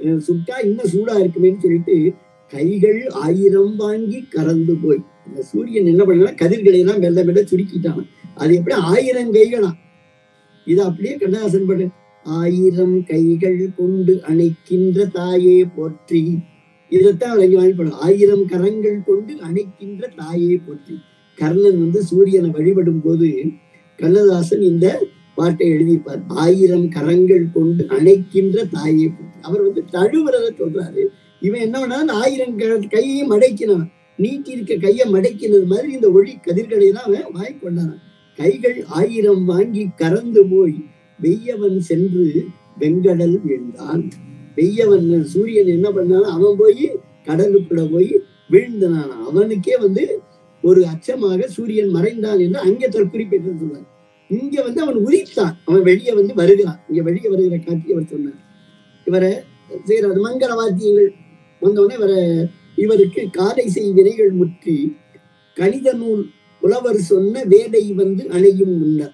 அஹ் சுட்டா இன்னும் சூடா இருக்குமேன்னு சொல்லிட்டு கைகள் ஆயிரம் வாங்கி கறந்து போய் இந்த சூரியன் என்ன பண்ணா கதிர்களை எல்லாம் மெல்ல மெல்ல சுருக்கிட்டான் அது எப்படி ஆயிரம் கைகளா இது அப்படியே கண்ணதாசன் பாடு ஆயிரம் கைகள் கொண்டு அணைக்கின்ற தாயே போற்றி இதைத்தான் விளங்கி வாங்கிப்படும் ஆயிரம் கரங்கள் கொண்டு அணைக்கின்ற தாயே போற்றி கர்ணன் வந்து சூரியனை வழிபடும் போது கண்ணதாசன் இந்த பாட்டை எழுதியிருப்பார் ஆயிரம் கரங்கள் கொண்டு அணைக்கின்ற தாயே போற்றி அவர் வந்து தழுவுறத சொல்றாரு இவன் என்ன பண்ணா அந்த ஆயிரம் க- கையையும் மடக்கினவன் நீட்டி இருக்க கையை மடக்கினது மாதிரி இந்த ஒளி கதிர்களை எல்லாம் அவன் வாங்கி கொண்டானான் கைகள் ஆயிரம் வாங்கி கறந்து போய் வெய்யவன் சென்று வெங்கடல் வீழ்ந்தான் வெய்யவன் சூரியன் என்ன பண்ணான் அவன் போய் கடலுக்குள்ள போய் வீழ்ந்தான் அவனுக்கே வந்து ஒரு அச்சமாக சூரியன் மறைந்தான் என்று அங்கே தற்குறிப்பிட்டு சொல்றார் இங்க வந்து அவன் உரித்தான் அவன் வெளியே வந்து வருகிறான் இங்க வெளியே வருகிற காட்சி அவர் சொன்னார் இவரை செய்யறது மங்கள வாத்தியங்கள் வந்தவுடனே இவரை இவருக்கு காலை செய் வினைகள் முற்றி கணித நூல் புலவர் சொன்ன வேலை வந்து அணையும் முன்னர்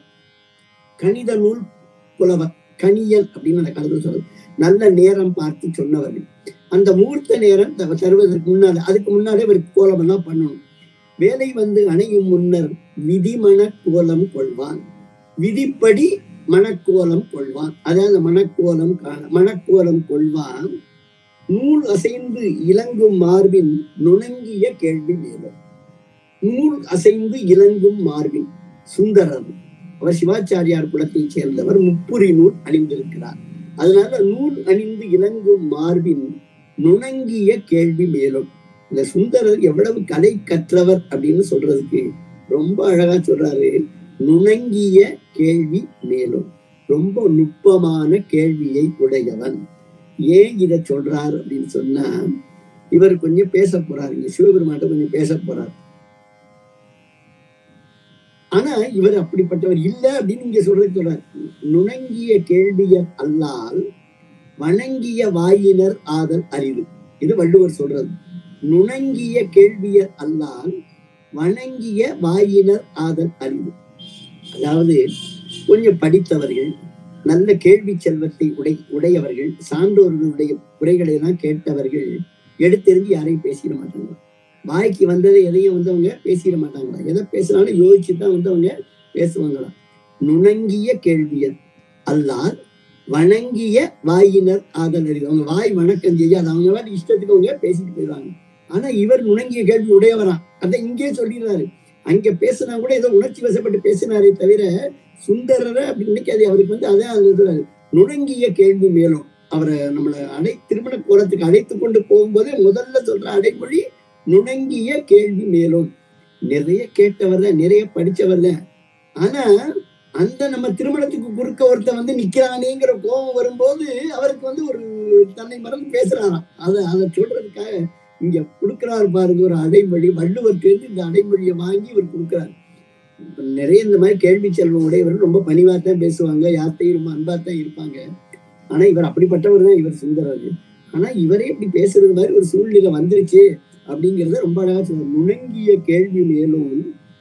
கணித நூல் புலவர் கணியல் அப்படின்னு அந்த காலத்துல சொல்றது நல்ல நேரம் பார்த்து சொன்னவர்கள் அந்த முகூர்த்த நேரம் த- தருவதற்கு முன்னால அதுக்கு முன்னாலே இவருக்கு கோலம் எல்லாம் பண்ணணும் வேலை வந்து அணையும் முன்னர் விதிமண கோலம் கொள்வான் விதிப்படி மணக்கோலம் கொள்வான் அதாவது மணக்கோலம் காண மணக்கோலம் கொள்வான் நூல் அசைந்து இலங்கும் மார்பின் நுணங்கிய கேள்வி மேலும் நூல் அசைந்து இலங்கும் மார்பின் சுந்தரர் அவர் சிவாச்சாரியார் குலத்தைச் சேர்ந்தவர் முப்புரி நூல் அணிந்திருக்கிறார் அதனால நூல் அணிந்து இலங்கும் மார்பின் நுணங்கிய கேள்வி மேலும் இந்த சுந்தரர் எவ்வளவு கலை கற்றவர் அப்படின்னு சொல்றதுக்கு ரொம்ப அழகா சொல்றாரு நுணங்கிய கேள்வி மேலும் ரொம்ப நுட்பமான கேள்வியை உடையவன் ஏன் இத சொல்றார் அப்படின்னு சொன்னா இவர் கொஞ்சம் பேச போறாரு இங்க சிவபெருமாட்ட கொஞ்சம் பேச போறார் ஆனா இவர் அப்படிப்பட்டவர் இல்ல அப்படின்னு இங்க சொல்றது சொல்றார் நுணங்கிய கேள்வியர் அல்லால் வணங்கிய வாயினர் ஆதல் அரிது இது வள்ளுவர் சொல்றது நுணங்கிய கேள்வியர் அல்லால் வணங்கிய வாயினர் ஆதல் அரிது அதாவது கொஞ்சம் படித்தவர்கள் நல்ல கேள்வி செல்வத்தை உடை உடையவர்கள் சான்றோர்களுடைய குறைகளை எல்லாம் கேட்டவர்கள் எடுத்தெறிஞ்சு யாரையும் பேசிட மாட்டாங்க வாய்க்கு வந்ததை எதையும் வந்து அவங்க பேசிட மாட்டாங்களா எதை பேசினாலும் யோசிச்சு தான் வந்து அவங்க பேசுவாங்களாம் நுணங்கிய கேள்வியர் அல்லால் வணங்கிய வாயினர் ஆதல் அறிவு அவங்க வாய் வணக்கம் செய்யாது அவங்க வாட்டி இஷ்டத்துக்கு அவங்க பேசிட்டு போயிடுவாங்க ஆனா இவர் நுணங்கிய கேள்வி உடையவராம் அதை இங்கே சொல்லிடுறாரு அங்க பேசினா கூட ஏதோ உணர்ச்சி வசப்பட்டு பேசினாரே தவிர சுந்தரரை அப்படின்னு நினைக்காது அவருக்கு வந்து அதான் அது சொல்றாரு. நுணங்கிய கேள்வி மேலும் அவரை நம்மளை அடை திருமண கோலத்துக்கு அழைத்து கொண்டு போகும்போதே முதல்ல சொல்ற அடைமொழி நுணங்கிய கேள்வி மேலும் நிறைய கேட்டவர் தான் நிறைய படிச்சவர் தான் ஆனா அந்த நம்ம திருமணத்துக்கு குறுக்க ஒருத்தன் வந்து நிக்கிறானேங்கிற கோபம் வரும்போது அவருக்கு வந்து ஒரு தன்னை மறந்து பேசுறாராம் அதை அதை சொல்றதுக்காக இங்க கொடுக்கிறாரு பாருங்க ஒரு அடைமொழி வள்ளுவருக்கு இருந்து இந்த அடைமொழியை வாங்கி இவர் கொடுக்கிறார் இப்ப நிறைய இந்த மாதிரி கேள்வி செல்வம் உடையவர் ரொம்ப பணிவா தான் பேசுவாங்க யார்கிட்டையும் ரொம்ப அன்பா தான் இருப்பாங்க ஆனா இவர் அப்படிப்பட்டவர் தான் இவர் சுந்தரர் ஆனா இவரே இப்படி பேசுறது மாதிரி ஒரு சூழ்நிலை வந்துருச்சு அப்படிங்கறத ரொம்ப அழகா சொல்றாரு நுணங்கிய கேள்வி மேலும்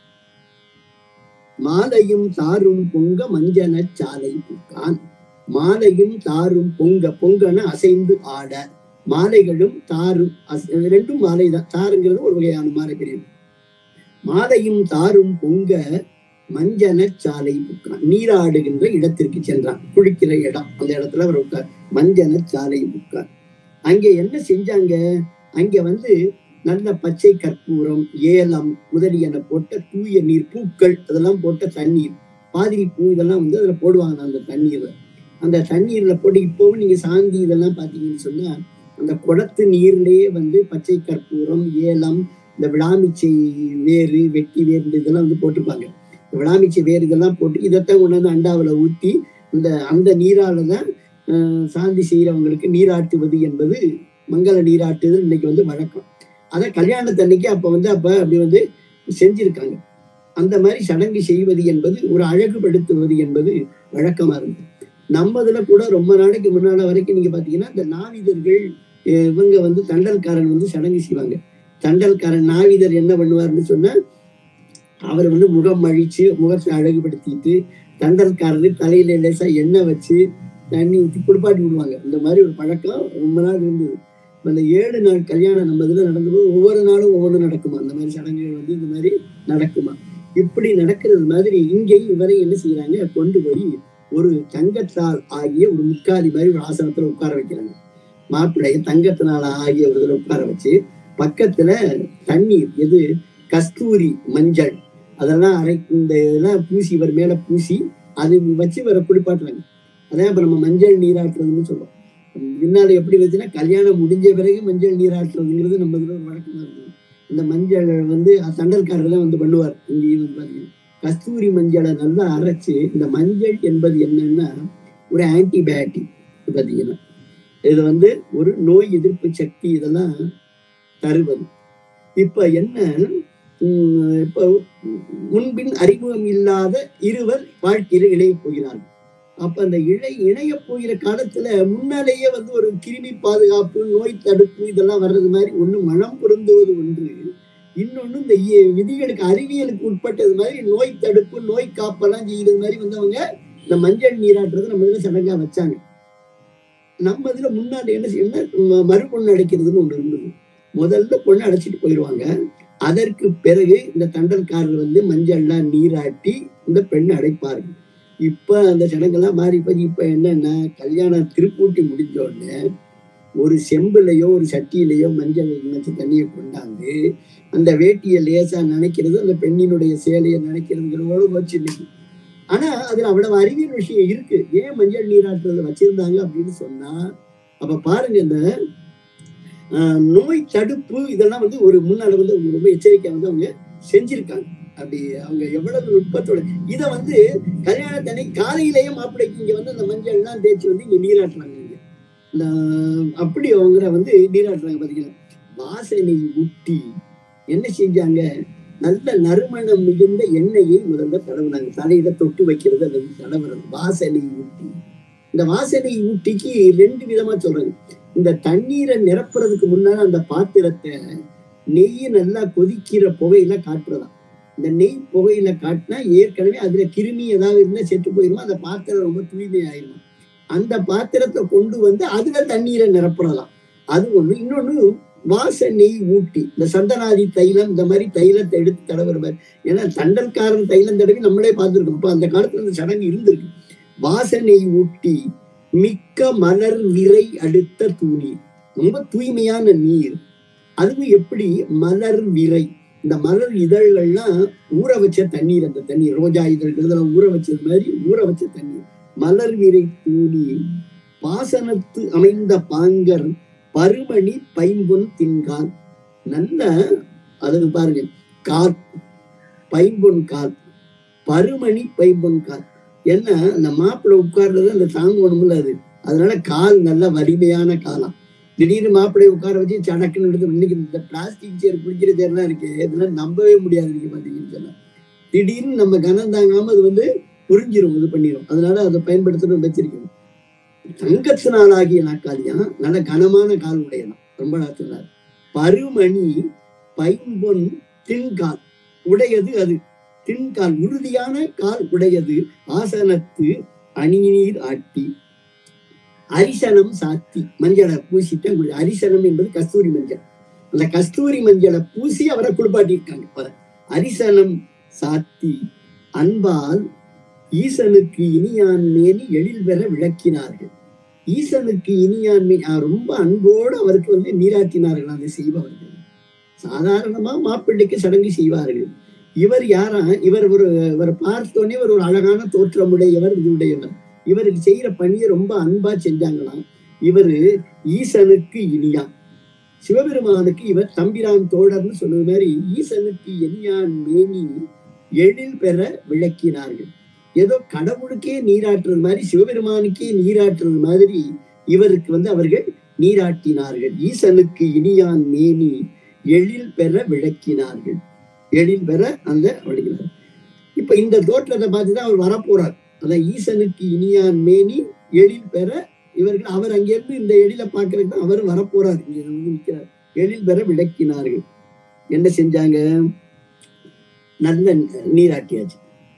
மாலையும் தாரும் பொங்க மஞ்சன சாலை பூக்கான் மாலையும் தாரும் பொங்க பொங்கன அசைந்து ஆட மாலைகளும் தாரும் அச- ரெண்டும் மாலை தான் தாருங்கிறது ஒரு வகையான மாலை பிரிவு மாலையும் தாரும் பொங்க மஞ்சன சாலை புக்கான் நீராடுகின்ற இடத்திற்கு சென்றான் குளிக்கிற இடம் அந்த இடத்துல அவர் உட்கார் மஞ்சன சாலை புக்கான் அங்கே என்ன செஞ்சாங்க அங்க வந்து நல்ல பச்சை கற்பூரம் ஏலம் முதலியன போட்ட தூய நீர் பூக்கள் அதெல்லாம் போட்ட தண்ணீர் பாதிரி பூ இதெல்லாம் வந்து அதுல போடுவாங்க அந்த தண்ணீர்ல அந்த தண்ணீர்ல போட்டு இப்போவும் நீங்க சாந்தி இதெல்லாம் பாத்தீங்கன்னு சொன்னா அந்த குடத்து நீர்லயே வந்து பச்சை கற்பூரம் ஏலம் இந்த விளாமிச்சை வேறு வெட்டி வேறு இந்த இதெல்லாம் வந்து போட்டுப்பாங்க இந்த விளாமிச்சை வேறு இதெல்லாம் போட்டு இதைத்தான் கொண்டாந்து அண்டாவுல ஊத்தி இந்த அந்த நீரால தான் ஆஹ், சாந்தி செய்யறவங்களுக்கு நீராட்டுவது என்பது மங்கள நீராட்டுதல் இன்னைக்கு வந்து வழக்கம் அதை கல்யாணத்தன்னைக்கு அப்ப வந்து அப்ப அப்படி வந்து செஞ்சிருக்காங்க அந்த மாதிரி சடங்கு செய்வது என்பது ஒரு அழகுபடுத்துவது என்பது வழக்கமா இருந்தது நம்ம இதுல கூட ரொம்ப நாளைக்கு முன்னால வரைக்கும் நீங்க பாத்தீங்கன்னா இந்த நாவிதர்கள் அஹ் இவங்க வந்து தண்டல்காரன் வந்து சடங்கு செய்வாங்க தண்டல்காரன் நாவிதர் என்ன பண்ணுவாருன்னு சொன்னா அவர் வந்து முகம் அழிச்சு முகத்தை அழகுபடுத்திட்டு தண்டல்காரரு தலையில லேசா எண்ணெய் வச்சு தண்ணி ஊற்றி குளிப்பாட்டி விடுவாங்க இந்த மாதிரி ஒரு பழக்கம் ரொம்ப நாள் இருந்தது இப்ப இந்த ஏழு நாள் கல்யாணம் நம்ம இதில் நடந்தபோது ஒவ்வொரு நாளும் ஒவ்வொன்று நடக்குமா அந்த மாதிரி சடங்குகள் வந்து இந்த மாதிரி நடக்குமா இப்படி நடக்கிறது மாதிரி இங்கேயும் இவரை என்ன செய்யறாங்க கொண்டு போய் ஒரு தங்கத்தால் ஆகிய ஒரு முக்காலி மாதிரி ஒரு ஆசனத்துல உட்கார வைக்கிறாங்க மாப்பிள்ளைய தங்கத்தினால ஆகிய ஒரு இதுல உட்கார வச்சு பக்கத்துல தண்ணீர் எது கஸ்தூரி மஞ்சள் அதெல்லாம் அரை இந்த இதெல்லாம் பூசி இவர் மேல பூசி அது வச்சு இவரை குளிப்பாட்டுறாங்க அதான் இப்ப நம்ம மஞ்சள் நீராட்டுறதுன்னு சொல்றோம் பின்னால எப்படி வச்சுன்னா கல்யாணம் முடிஞ்ச பிறகு மஞ்சள் நீராட்டுறதுங்கிறது நம்ம இதுல ஒரு வழக்கமா இருக்குது இந்த மஞ்சள் வந்து தண்டல்காரர் தான் வந்து பண்ணுவார் இங்கேயும் வந்து பாத்தீங்கன்னா கஸ்தூரி மஞ்சளை நல்லா அரைச்சு இந்த மஞ்சள் என்பது என்னன்னா ஒரு ஆன்டிபயாட்டிக் பாத்தீங்கன்னா இது வந்து ஒரு நோய் எதிர்ப்பு சக்தி இதெல்லாம் தருவது இப்ப என்ன உம், இப்ப முன்பின் அறிமுகம் இல்லாத இருவர் வாழ்க்கையில இணைய போகிறார்கள் அப்ப அந்த இணை இணைய போகிற காலத்துல முன்னாலேயே வந்து ஒரு கிருமி பாதுகாப்பு நோய் தடுப்பு இதெல்லாம் வர்றது மாதிரி ஒண்ணு மனம் பொருந்துவது ஒன்று இன்னொன்னு இந்த இ- விதிகளுக்கு அறிவியலுக்கு உட்பட்டது மாதிரி நோய் தடுப்பு நோய் காப்பெல்லாம் செய்யறது மாதிரி வந்து அவங்க இந்த மஞ்சள் நீராட்டுறது நம்ம இதுல சடங்கா வச்சாங்க நம்ம இதுல முன்னாடி என்ன செய்யணும்னா மறு பொண்ணு அடைக்கிறதுன்னு ஒண்ணு இருந்தது முதல்ல பொண்ணு அடைச்சிட்டு போயிடுவாங்க அதற்கு பிறகு இந்த தண்டல்காரர் வந்து மஞ்சள்லாம் நீராட்டி இந்த பெண்ணை அடைப்பார்கள் இப்ப அந்த சடங்கெல்லாம் மாறி போய் இப்ப என்னன்னா கல்யாணம் திருப்பூட்டி முடிஞ்ச உடனே ஒரு செம்புலையோ ஒரு சட்டியிலையோ மஞ்சள் நினைச்சு தண்ணியை கொண்டாந்து அந்த வேட்டியை லேசா நினைக்கிறது அந்த பெண்ணினுடைய சேலையை நினைக்கிறதுங்கிறதோட போச்சு இன்னைக்கு ஆனா அதுல அவ்வளவு அறிவியல் விஷயம் இருக்கு ஏன் மஞ்சள் நீராட்டுறதை வச்சிருந்தாங்க அப்படின்னு சொன்னா அப்ப பாருங்க இந்த ஆஹ், நோய் தடுப்பு இதெல்லாம் வந்து ஒரு முன்னால வந்து அவங்க ரொம்ப எச்சரிக்கை வந்து அவங்க செஞ்சிருக்காங்க அப்படி அவங்க எவ்வளவு நுட்பத்தோட இதை வந்து கல்யாணத்தனை காலையிலேயே மாப்பிள்ளைக்கு இங்க வந்து அந்த மஞ்சள் எல்லாம் தேய்ச்சி வந்து இங்க நீராட்டுறாங்க இங்க இந்த அப்படி அவங்கள வந்து நீராட்டுறாங்க பாத்தீங்கன்னா வாசனை ஊட்டி என்ன செஞ்சாங்க நல்ல நறுமணம் மிகுந்த எண்ணெயை முதல்ல தடவுனாங்க தலையில தொட்டு வைக்கிறது அல்லது தடவுறது வாசனை ஊட்டி இந்த வாசனை ஊட்டிக்கு ரெண்டு விதமா சொல்றாங்க இந்த தண்ணீரை நிரப்புறதுக்கு முன்னால அந்த பாத்திரத்தை நெய் நல்லா கொதிக்கிற புகையில காட்டுறதாம் இந்த நெய் புகையில காட்டினா ஏற்கனவே அதுல கிருமி ஏதாவது இருந்தா செத்து போயிருமா அந்த பாத்திரம் ரொம்ப தூய்மை ஆயிருமா அந்த பாத்திரத்தை கொண்டு வந்து அதுல தண்ணீரை நிரப்புறதாம் அது ஒண்ணு இன்னொன்னு வாச நெய் ஊட்டி இந்த சந்தனாதி தைலம் இந்த மாதிரி தைலத்தை எடுத்து தடவுற மாதிரி ஏன்னா தண்டல்காரன் தைலம் தடவி நம்மளே பார்த்துருக்கோம் அப்ப அந்த காலத்துல இந்த சடங்கு இருந்திருக்கு வாசனை ஊட்டி மிக்க மலர் விரை அடுத்த தூணி ரொம்ப தூய்மையான நீர் அதுவும் எப்படி மலர் விரை இந்த மலர் இதழ்கள்லாம் ஊற வச்ச தண்ணீர் அந்த தண்ணீர் ரோஜா இதழ்கள் இதெல்லாம் ஊற வச்சது மாதிரி ஊற வச்ச தண்ணீர் மலர் விரை தூணி பாசனத்து அமைந்த பாங்கர் பருமணி பைம்பொன் தின்கால் நல்ல அது பாருங்க கால் பைம்பொன் கால் பருமணி பைம்பொன் கால் என்ன அந்த மாப்பிள்ளை உட்கார்றது அந்த தாங்கணும்ல அது அதனால கால் நல்ல வலிமையான காலம் திடீர்னு மாப்பிள்ளை உட்கார வச்சு சடக்குன்னு எடுத்து இன்னைக்கு இந்த பிளாஸ்டிக் சேர் குடிக்கிற சேர்லாம் இருக்கு இதெல்லாம் நம்பவே முடியாது நீங்க பாத்தீங்கன்னு சொன்னா திடீர்னு நம்ம கனம் தாங்காம அது வந்து புரிஞ்சிரும் இது பண்ணிரும் அதனால அதை பயன்படுத்தணும் வச்சிருக்கணும் தங்கத்தினால் ஆகிய நாக்காளியா நல்ல கனமான கால் உடையலாம் ரொம்ப நல்லா சொன்னார் பருமணி பைம்பொன் தின்கால் உடையது அது தின்கால் உறுதியான கால் உடையது ஆசனத்து அணிநீர் ஆட்டி அரிசனம் சாத்தி மஞ்சளை பூசித்தான் குடி அரிசனம் என்பது கஸ்தூரி மஞ்சள் அந்த கஸ்தூரி மஞ்சளை பூசி அவரை குளிப்பாட்டி இருக்காங்க அவரை அரிசனம் சாத்தி அன்பால் ஈசனுக்கு இனியான் மேனி எழில் பெற விளக்கினார்கள் ஈசனுக்கு இனியான் மேனி ஆஹ் ரொம்ப அன்போடு அவருக்கு வந்து நீராட்டினார்கள் அதை செய்பவர்கள் சாதாரணமா மாப்பிள்ளைக்கு சடங்கு செய்வார்கள் இவர் யாரா இவர் ஒரு இவர் பார்த்தோன்னே இவர் ஒரு அழகான தோற்றமுடையவர் இதுடையவர் இவருக்கு செய்யற பணியை ரொம்ப அன்பா செஞ்சாங்களாம் இவரு ஈசனுக்கு இனியான் சிவபெருமானுக்கு இவர் தம்பிரான் தோழர்னு சொன்னது மாதிரி ஈசனுக்கு இனியான் மேனி எழில் பெற விளக்கினார்கள் ஏதோ கடவுளுக்கே நீராட்டுறது மாதிரி சிவபெருமானுக்கே நீராட்டுறது மாதிரி இவருக்கு வந்து அவர்கள் நீராட்டினார்கள் ஈசனுக்கு இனியான் மேனி எழில் பெற விளக்கினார்கள் எழில் பெற அந்த விளக்கினார் இப்ப இந்த தோற்றத்தை பார்த்துதான் அவர் வரப்போறார் அதான் ஈசனுக்கு இனியான் மேனி எழில் பெற இவர்கள் அவர் அங்கிருந்து இந்த எழில பார்க்கறதுக்கு தான் அவர் வரப்போறார் இங்க வந்து நிற்கிறார் எழில் பெற விளக்கினார்கள் என்ன செஞ்சாங்க நல்ல நீராட்டியாச்சு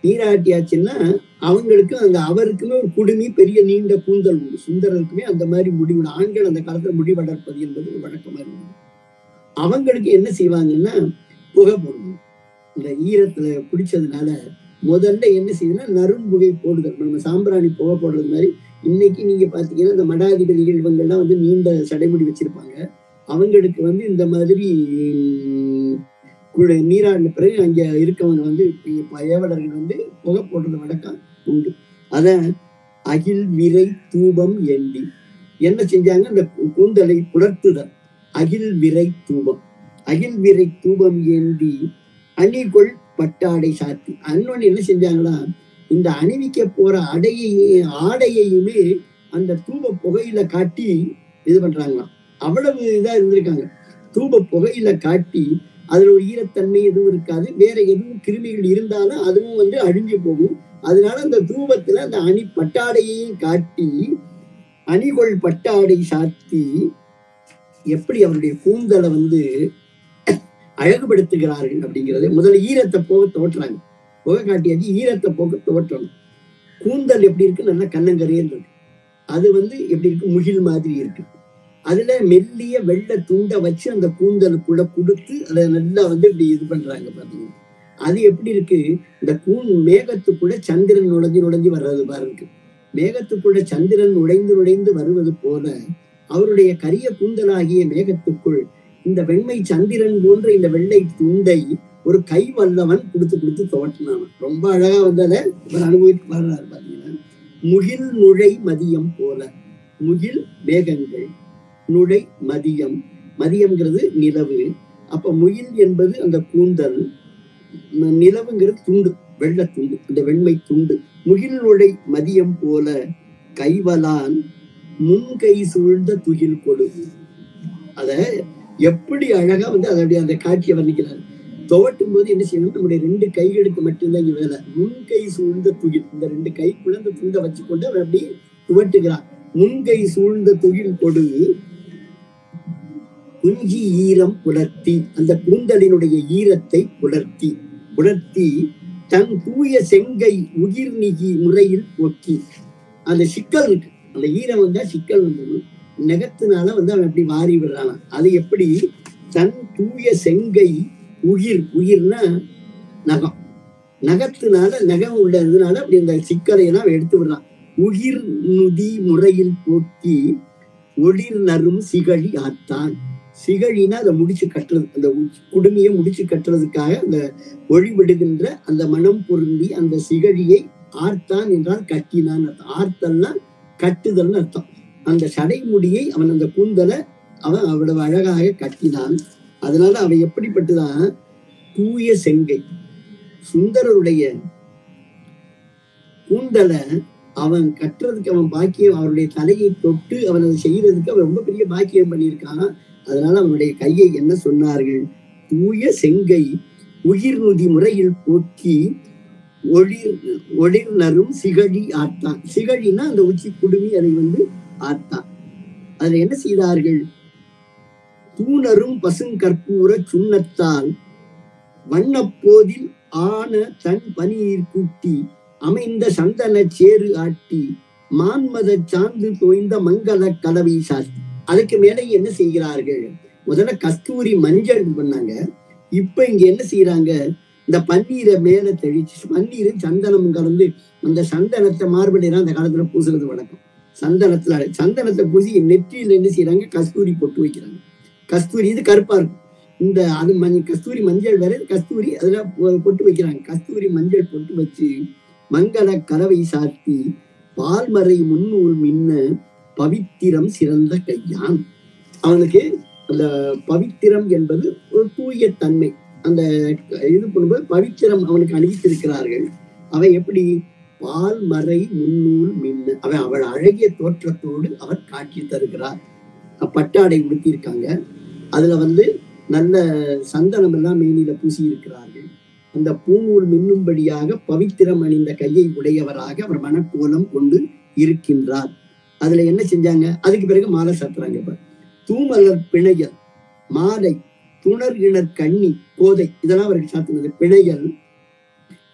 நீராட்டியாச்சுன்னா அவங்களுக்கு அந்த அவருக்குமே ஒரு குடுமி பெரிய நீண்ட கூந்தல் உண்டு சுந்தரருக்குமே அந்த மாதிரி முடிவு ஆண்கள் அந்த காலத்துல முடி வளர்ப்பது என்பது ஒரு வழக்கமா இருந்தது அவங்களுக்கு என்ன செய்வாங்கன்னா புகை போடுவாங்க இந்த ஈரத்துல குடிச்சதுனால முதல்ல என்ன செய்யுதுன்னா நறும்புகை போடுதல் நம்ம சாம்பிராணி புகை போடுறது மாதிரி இன்னைக்கு நீங்க பாத்தீங்கன்னா இந்த மடாதிபதிகள் இவங்கெல்லாம் வந்து நீண்ட சடைமுடி வச்சிருப்பாங்க அவங்களுக்கு வந்து இந்த மாதிரி உம், குள- நீராடின பிறகு அங்க இருக்கவங்க வந்து இப்ப ஏவலர்கள் வந்து புகை போடுறது வழக்கம் உண்டு அத அகில் விரை தூபம் ஏந்தி என்ன செஞ்சாங்க அந்த கூந்தலை புலர்த்துதல் அகில் விரை தூபம் அகில் விரை தூபம் ஏந்தி அணிகொள் பட்டாடை சாத்தி அன்னொன்னு என்ன செஞ்சாங்களா இந்த அணிவிக்க போற அடையை ஆடையையுமே அந்த தூப புகையில காட்டி இது பண்றாங்களாம் அவ்வளவு இதா இருந்திருக்காங்க தூப புகையில காட்டி அதுல ஒரு ஈரத்தன்மை எதுவும் இருக்காது வேற எதுவும் கிருமிகள் இருந்தாலும் அதுவும் வந்து அழிஞ்சு போகும் அதனால அந்த தூபத்துல அந்த அணி பட்டாடையையும் காட்டி அணிகொள் பட்டாடை சாத்தி எப்படி அவருடைய கூந்தலை வந்து அழகுபடுத்துகிறார்கள் அப்படிங்கிறது முதல்ல ஈரத்தை போக தோற்றுறாங்க புகை காட்டியாச்சு ஈரத்தை போக தோற்றணும் கூந்தல் எப்படி இருக்கு நல்லா கண்ணங்கரையல் இருக்கு அது வந்து எப்படி இருக்கு முகில் மாதிரி இருக்கு அதுல மெல்லிய வெள்ளை துண்டை வச்சு அந்த கூந்தலுக்குள்ள கொடுத்து அதை நல்லா வந்து இப்படி இது பண்றாங்க பாத்தீங்கன்னா அது எப்படி இருக்கு இந்த கூன் மேகத்துக்குள்ள சந்திரன் நுழைஞ்சு நுழைஞ்சு வர்றது பாருங்க மேகத்துக்குள்ள சந்திரன் நுழைந்து நுழைந்து வருவது போல அவருடைய கரிய கூந்தலாகிய மேகத்துக்குள் இந்த வெண்மை சந்திரன் போன்ற இந்த வெள்ளை துண்டை ஒரு கை வல்லவன் கொடுத்து கொடுத்து துவட்டினான் ரொம்ப அழகா வந்ததை இவர் அனுபவித்து வர்றாரு பாத்தீங்கன்னா முகில் நுழை மதியம் போல முகில் மேகங்கள் நுழை மதியம் மதியம்ங்கிறது நிலவு அப்ப முகில் என்பது அந்த கூந்தல் ந- நிலவுங்கிறது துண்டு வெள்ளை துண்டு இந்த வெண்மை துண்டு முகில் நுழை மதியம் போல கைவலான் முன்கை சூழ்ந்த துகில் கொடு அத எப்படி அழகா வந்து அதனுடைய அந்த காட்சியை வர்ணிக்கிறார் துவட்டும் போது என்ன செய்யணும் நம்முடைய ரெண்டு கைகளுக்கு மட்டும்தான் இங்க வேலை முன்கை சூழ்ந்த துகில் இந்த ரெண்டு கைக்குள்ள இந்த துண்டை வச்சுக்கொண்டு அவர் அப்படி துவட்டுகிறான் முன்கை சூழ்ந்த துகில் கொடு குஞ்சி ஈரம் புலர்த்தி அந்த கூந்தலினுடைய ஈரத்தை புலர்த்தி புலர்த்தி தன் தூய செங்கை உயிர்நிகி முறையில் ஒக்கி அந்த சிக்கல் இருக்கு அந்த ஈரம் வந்தா சிக்கல் வந்துடும் நெகத்தினால வந்து அவன் அப்படி வாரி விடுறான் அது எப்படி தன் தூய செங்கை உயிர் உயிர்னா நகம் நகத்தினால நகம் உள்ளதுனால அப்படி அந்த சிக்கலை எல்லாம் அவன் எடுத்து விடுறான் உயிர் நுதி முறையில் போக்கி ஒளிர் நரும் சிகழி ஆத்தான் சிகழினா அதை முடிச்சு கட்டுறது அந்த உச்சி- குடுமியை முடிச்சு கட்டுறதுக்காக அந்த ஒளி விடுகின்ற அந்த மனம் பொருந்தி அந்த சிகழியை ஆர்த்தான் என்றால் கட்டினான் அர்த்தம் ஆர்த்தல்னா கட்டுதல்னு அர்த்தம் அந்த சடைமுடியை அவன் அந்த கூந்தலை அவன் அவ்வளவு அழகாக கட்டினான் அதனால அவன் எப்படிப்பட்டுதான் தூய செங்கை சுந்தரருடைய கூந்தலை அவன் கட்டுறதுக்கு அவன் பாக்கியம் அவருடைய தலையை தொட்டு அவன் அதை செய்யறதுக்கு அவன் ரொம்ப பெரிய பாக்கியம் பண்ணியிருக்கான் அதனால அவனுடைய கையை என்ன சொன்னார்கள் தூய செங்கை உயிர் நுதி முறையில் போக்கி ஒளிர் ஒளிர் நரும் சிகழி ஆத்தான் சிகழினா அந்த உச்சி குடுமி அதை வந்து ஆத்தான் அதுல என்ன செய்தார்கள் தூணரும் பசுங்கற்பூர சுண்ணத்தால் வண்ணப்போதில் ஆன தன் பனியில் கூட்டி அமைந்த சந்தன சேறு ஆட்டி மான்மத சாந்து தோய்ந்த மங்கள கலவை சாத்தி அதுக்கு மேலே என்ன செய்கிறார்கள் முதல்ல கஸ்தூரி மஞ்சள் இது பண்ணாங்க இப்ப இங்க என்ன செய்யறாங்க இந்த பன்னீரை மேல தெளிச்சு பன்னீரும் சந்தனமும் கலந்து அந்த சந்தனத்தை மார்படிலாம் அந்த காலத்துல பூசுறது வழக்கம் சந்தனத்துல சந்தனத்தை பூசி நெற்றியில என்ன செய்யறாங்க கஸ்தூரி பொட்டு வைக்கிறாங்க கஸ்தூரி இது கருப்பா இருக்கும் இந்த அது மஞ்ச கஸ்தூரி மஞ்சள் வேற இது கஸ்தூரி அதுல பொ- பொட்டு வைக்கிறாங்க கஸ்தூரி மஞ்சள் பொட்டு வச்சு மங்கள கலவை சாத்தி பால்மறை முன்னூல் மின்ன பவித்திரம் சிறந்த கையான் அவனுக்கு அந்த பவித்திரம் என்பது ஒரு தூய தன்மை அந்த இது பண்ணும்போது பவித்திரம் அவனுக்கு அணிவித்திருக்கிறார்கள் அவன் எப்படி பால்மறை முன்னூல் மின்ன அவன் அவள் அழகிய தோற்றத்தோடு அவர் காட்சி தருகிறார் பட்டாடை உடுத்தியிருக்காங்க அதுல வந்து நல்ல சந்தனம் எல்லாம் மேனியில பூசி இருக்கிறார்கள் அந்த பூநூல் மின்னும்படியாக பவித்திரம் அணிந்த கையை உடையவராக அவர் மனக்கோலம் கொண்டு இருக்கின்றார் அதுல என்ன செஞ்சாங்க அதுக்கு பிறகு மாலை சாத்துறாங்க இப்ப தூமலர் பிணையல் மாலை துணர் இணர் கண்ணி கோதை இதெல்லாம் அவருக்கு சாத்துனது பிணையல்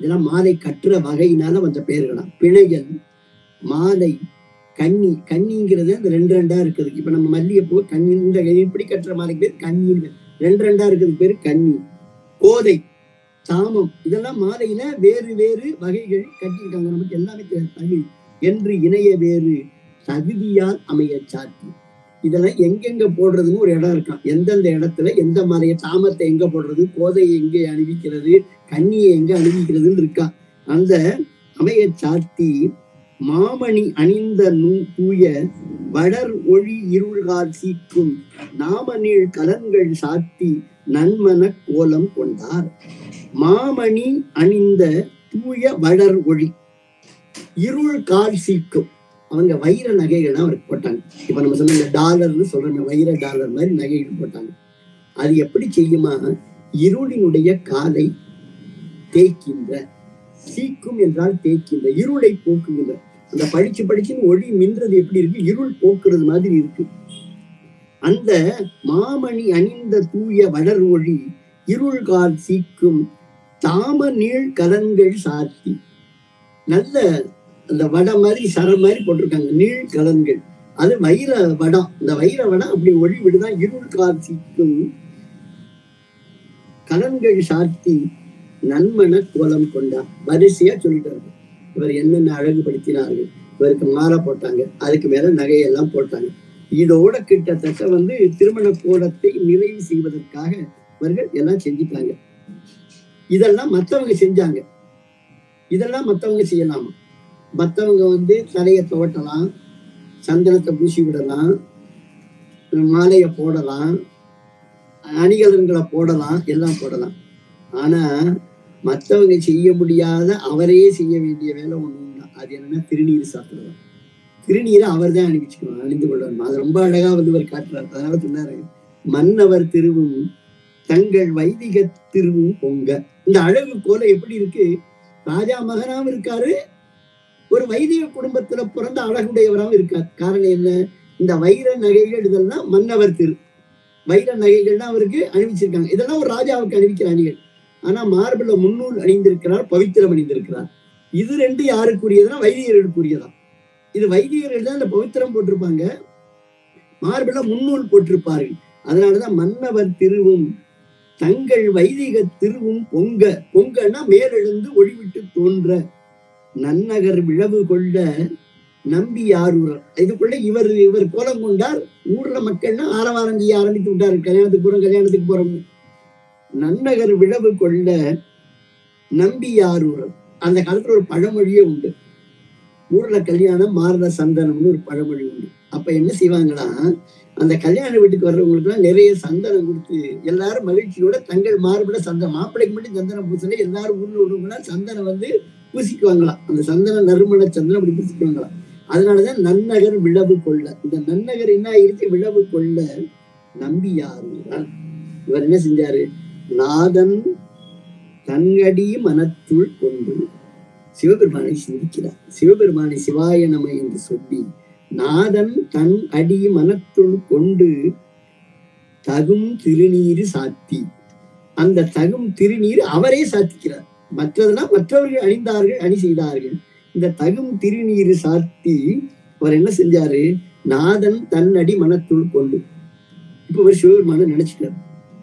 இதெல்லாம் மாலை கட்டுற வகையினால வந்த பெயர்களாம் பிணையல் மாலை கன்னி கன்னிங்கிறது அந்த ரெண்டு ரெண்டா இருக்குது இப்ப நம்ம மல்லிகைப்பூ கன்னி இந்த இப்படி கட்டுற மாலைக்கு பேர் கன்னின்னு பேர். ரெண்டு ரெண்டா இருக்கிறது பேரு கன்னி கோதை சாமம் இதெல்லாம் மாலையில வேறு வேறு வகைகள் கட்டியிருக்காங்க நமக்கு எல்லாமே தெரியும் தமிழ் என்று இணைய வேறு தகுதியால் அமைய சாத்தி இதெல்லாம் எங்கெங்க போடுறதுன்னு ஒரு இடம் இருக்கான் எந்தெந்த இடத்துல எந்த மாலையை சாமத்தை எங்க போடுறது கோதையை எங்க அணிவிக்கிறது கன்னியை எங்க அணிவிக்கிறதுன்னு இருக்கான் அந்த அமைய சாத்தி மாமணி அணிந்த நூ தூய வளர் ஒளி இருள்கால் சீக்கும் நாமநீள் கலன்கள் சாத்தி நன்மன கோலம் கொண்டார் மாமணி அணிந்த தூய வளர் ஒளி இருள் கால் சீக்கும் அவங்க வைர நகைகள் தான் அவருக்கு போட்டாங்க இப்ப நம்ம சொன்ன இந்த டாலர்னு சொல்றோம் வைர டாலர் மாதிரி நகைகள் போட்டாங்க அது எப்படி செய்யுமா இருளினுடைய காலை தேய்க்கின்ற சீக்கும் என்றால் தேய்க்கின்ற இருளை போக்குகின்ற அந்த படிச்சு படிச்சுன்னு ஒளி மின்றது எப்படி இருக்கு இருள் போக்குறது மாதிரி இருக்கு அந்த மாமணி அணிந்த தூய வளர் ஒளி இருள் கால் சீக்கும் தாம நீள் கலன்கள் சாத்தி நல்ல அந்த வடம் மாதிரி சரம் மாதிரி போட்டிருக்காங்க நீள் கலன்கள் அது வைர வடம் இந்த வைர வடம் அப்படி ஒளி விடுதான் இருள் கால் சீக்கும் கலன்கள் சாத்தி நன்மன கோலம் கொண்டார் வரிசையா சொல்லிட்டாரு இவர் என்னென்ன அழகுபடுத்தினார்கள் இவருக்கு மாலை போட்டாங்க அதுக்கு மேல நகையெல்லாம் போட்டாங்க இதோட கிட்டத்தட்ட வந்து திருமண கோலத்தை நிறைவு செய்வதற்காக இவர்கள் எல்லாம் செஞ்சுட்டாங்க இதெல்லாம் மத்தவங்க செஞ்சாங்க இதெல்லாம் மத்தவங்க செய்யலாமா மத்தவங்க வந்து தலையை துவட்டலாம் சந்தனத்தை பூசி விடலாம் மாலையை போடலாம் அணிகலன்களை போடலாம் எல்லாம் போடலாம் ஆனா மத்தவங்க செய்ய முடியாத அவரே செய்ய வேண்டிய வேலை ஒண்ணு உண்டு அது என்னன்னா திருநீர் சாப்பிடுறது திருநீரை அவர் தான் அணிவிச்சுக்கணும் அணிந்து கொள்ளணும் அது ரொம்ப அழகா வந்து இவர் காட்டுறாரு அதனால சொன்னாரு மன்னவர் திருவும் தங்கள் வைதிக திருவும் பொங்க இந்த அழகு கோலை எப்படி இருக்கு ராஜா மகனாவும் இருக்காரு ஒரு வைதிக குடும்பத்துல பிறந்த அழகுடையவராகவும் இருக்கார் காரணம் என்ன இந்த வைர நகைகள் இதெல்லாம் மன்னவர் திரு வைர நகைகள்னா அவருக்கு அணிவிச்சிருக்காங்க இதெல்லாம் ஒரு ராஜாவுக்கு அணிவிக்கிற அணிகள் ஆனா மார்பிள முன்னூல் அணிந்திருக்கிறார் பவித்திரம் அணிந்திருக்கிறார் இது ரெண்டு யாருக்குரியதுன்னா வைதிகர்களுக்குரியதா இது வைதிகர்கள் தான் இந்த பவித்திரம் போட்டிருப்பாங்க மார்பிள முன்னூல் போட்டிருப்பார்கள் அதனாலதான் மன்னவர் திருவும் தங்கள் வைதிக திருவும் பொங்க பொங்கன்னா மேலெழுந்து ஒளிவிட்டு தோன்ற நன்னகர் விழவு கொள்ள நம்பி யாரூரர் இதுக்குள்ள இவர் இவர் கோலம் கொண்டார் ஊர்ல மக்கள்னா ஆரவாரம் செய்ய ஆரம்பித்து விட்டாரு கல்யாணத்துக்கு போறோம் கல்யாணத்துக்கு போறோம் நன்னகர் விழவு கொள்ள நம்பி யாரூரர் அந்த காலத்துல ஒரு பழமொழியே உண்டு ஊர்ல கல்யாணம் மாறுற சந்தனம்னு ஒரு பழமொழி உண்டு அப்ப என்ன செய்வாங்களா அந்த கல்யாண வீட்டுக்கு வர்றவங்களுக்கு எல்லாம் நிறைய சந்தனம் கொடுத்து எல்லாரும் மகிழ்ச்சியோட தங்கள் மார்பிட சந்தனம் மாப்பிள்ளைக்கு மட்டும் சந்தனம் பூசல எல்லாரும் ஊர்ல உள்ளவங்களா சந்தனம் வந்து பூசிக்குவாங்களாம் அந்த சந்தன நறுமண சந்தனம் அப்படி பூசிக்குவாங்களாம் அதனாலதான் நன்னகர் விழவு கொள்ள இந்த நன்னகர் என்ன ஆயிருச்சு விழவு கொள்ள நம்பி யாரு இவர் என்ன செஞ்சாரு நாதன் தங்கடி மனத்துள் கொண்டு சிவபெருமானை சிந்திக்கிறார் சிவபெருமானை சிவாய நம என்று சொல்லி நாதன் தன் அடி மனத்துள் கொண்டு தகும் திருநீரு சாத்தி அந்த தகும் திருநீர் அவரே சாத்திக்கிறார் மற்றதெல்லாம் மற்றவர்கள் அணிந்தார்கள் அணி செய்தார்கள் இந்த தகும் திருநீரு சாத்தி அவர் என்ன செஞ்சாரு நாதன் தன் அடி மனத்துள் கொண்டு இப்ப ஒரு சிவபெருமான நினைச்சுட்டாரு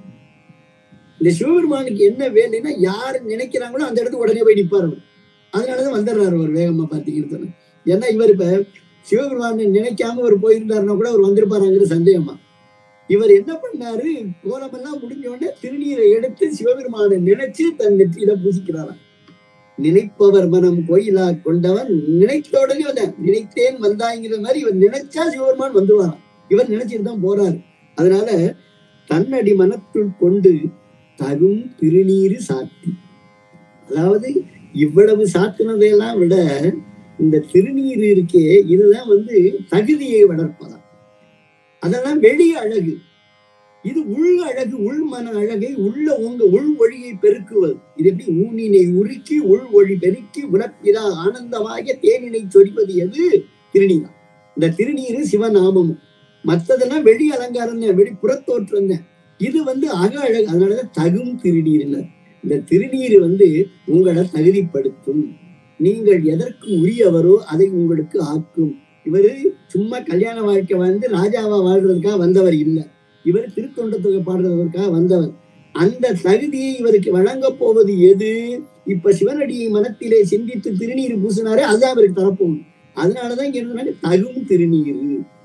இந்த சிவபெருமானுக்கு என்ன வேலைன்னா யாரு நினைக்கிறாங்களோ அந்த இடத்துக்கு உடனே போய் நிப்பார் அவர் அதனாலதான் வந்துடுறாரு அவர் வேகமா பாத்தீங்கன்னு ஏன்னா இவர் இப்ப சிவபெருமானை நினைக்காம அவர் போயிருந்தாருன்னா கூட அவர் வந்திருப்பாருங்கிற சந்தேகமா இவர் என்ன பண்ணாரு கோலமெல்லாம் முடிஞ்ச உடனே திருநீரை எடுத்து சிவபெருமானை நினைச்சு தன் நெற்றியில பூசிக்கிறாராம் நினைப்பவர் மனம் கோயிலா கொண்டவன் நினைத்த உடனே வந்தேன் நினைத்தேன் வந்தாங்கிற மாதிரி இவர் நினைச்சா சிவபெருமான் வந்துருவாராம் இவர் நினைச்சிட்டு தான் போறாரு அதனால தன்னடி மனத்துள் கொண்டு தகும் திருநீரு சாத்தி அதாவது இவ்வளவு சாத்தினதையெல்லாம் விட இந்த திருநீர் இருக்கே இதுதான் வந்து தகுதியை வளர்ப்பதா அதெல்லாம் வெளி அழகு இது உள் அழகு உள் மன அழகை உள்ள உங்க உள் ஒளியை பெருக்குவது இது எப்படி ஊனினை உருக்கி உள் ஒளி பெருக்கி உணப்பிரா ஆனந்தமாக தேனினை சொரிவது எது திருநீர் இந்த திருநீரு சிவநாமமும் மற்றதெல்லாம் வெளி அலங்காரம் தான் வெளி புறத்தோற்றம் தான் இது வந்து அக அழகு அதனாலதான் தகும் திருநீர் இந்த திருநீர் வந்து உங்களை தகுதிப்படுத்தும் நீங்கள் எதற்கு உரியவரோ அதை உங்களுக்கு ஆக்கும் இவரு சும்மா கல்யாண வாழ்க்கை வந்து ராஜாவா வாழ்றதுக்காக வந்தவர் இல்லை இவர் திருத்தொண்ட தொகை பாடுறதற்காக வந்தவர் அந்த தகுதியை இவருக்கு வழங்க போவது எது இப்ப சிவனடியை மனத்திலே சிந்தித்து திருநீர் பூசினாரே அதுதான் அவருக்கு தரப்போகும் அதனாலதான் இங்க இருந்தாங்க தகும் திருநீர்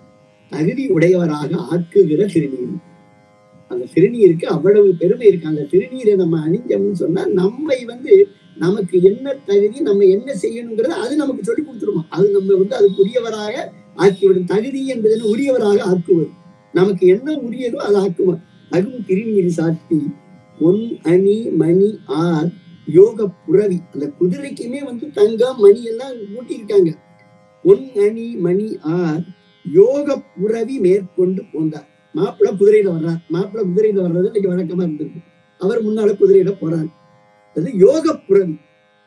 தகுதி உடையவராக ஆக்குகிற திருநீர் அந்த திருநீருக்கு அவ்வளவு பெருமை இருக்கு அந்த திருநீரை நம்ம அணிஞ்சோம்னு சொன்னா நம்மை வந்து நமக்கு என்ன தகுதி நம்ம என்ன செய்யணுங்கிறத அது நமக்கு சொல்லி கொடுத்துருமா அது நம்ம வந்து அதுக்கு உரியவராக ஆக்கிவிடும் தகுதி என்பது உரியவராக ஆக்குவது நமக்கு என்ன உரியதோ அதை ஆக்குவோம் தகும் திருநீர் சாத்தி பொன் அணி மணி ஆர் யோக புறவி அந்த குதிரைக்குமே வந்து தங்கம் மணி எல்லாம் கூட்டியிருக்காங்க பொன் அணி மணி ஆர் யோக புறவி மேற்கொண்டு போந்தார் மாப்பிள்ளை குதிரையில வர்றார் மாப்பிள்ளை குதிரையில வர்றது இன்னைக்கு வழக்கமா இருந்திருக்கு அவர் முன்னால குதிரையில போறார் அது யோக புறவி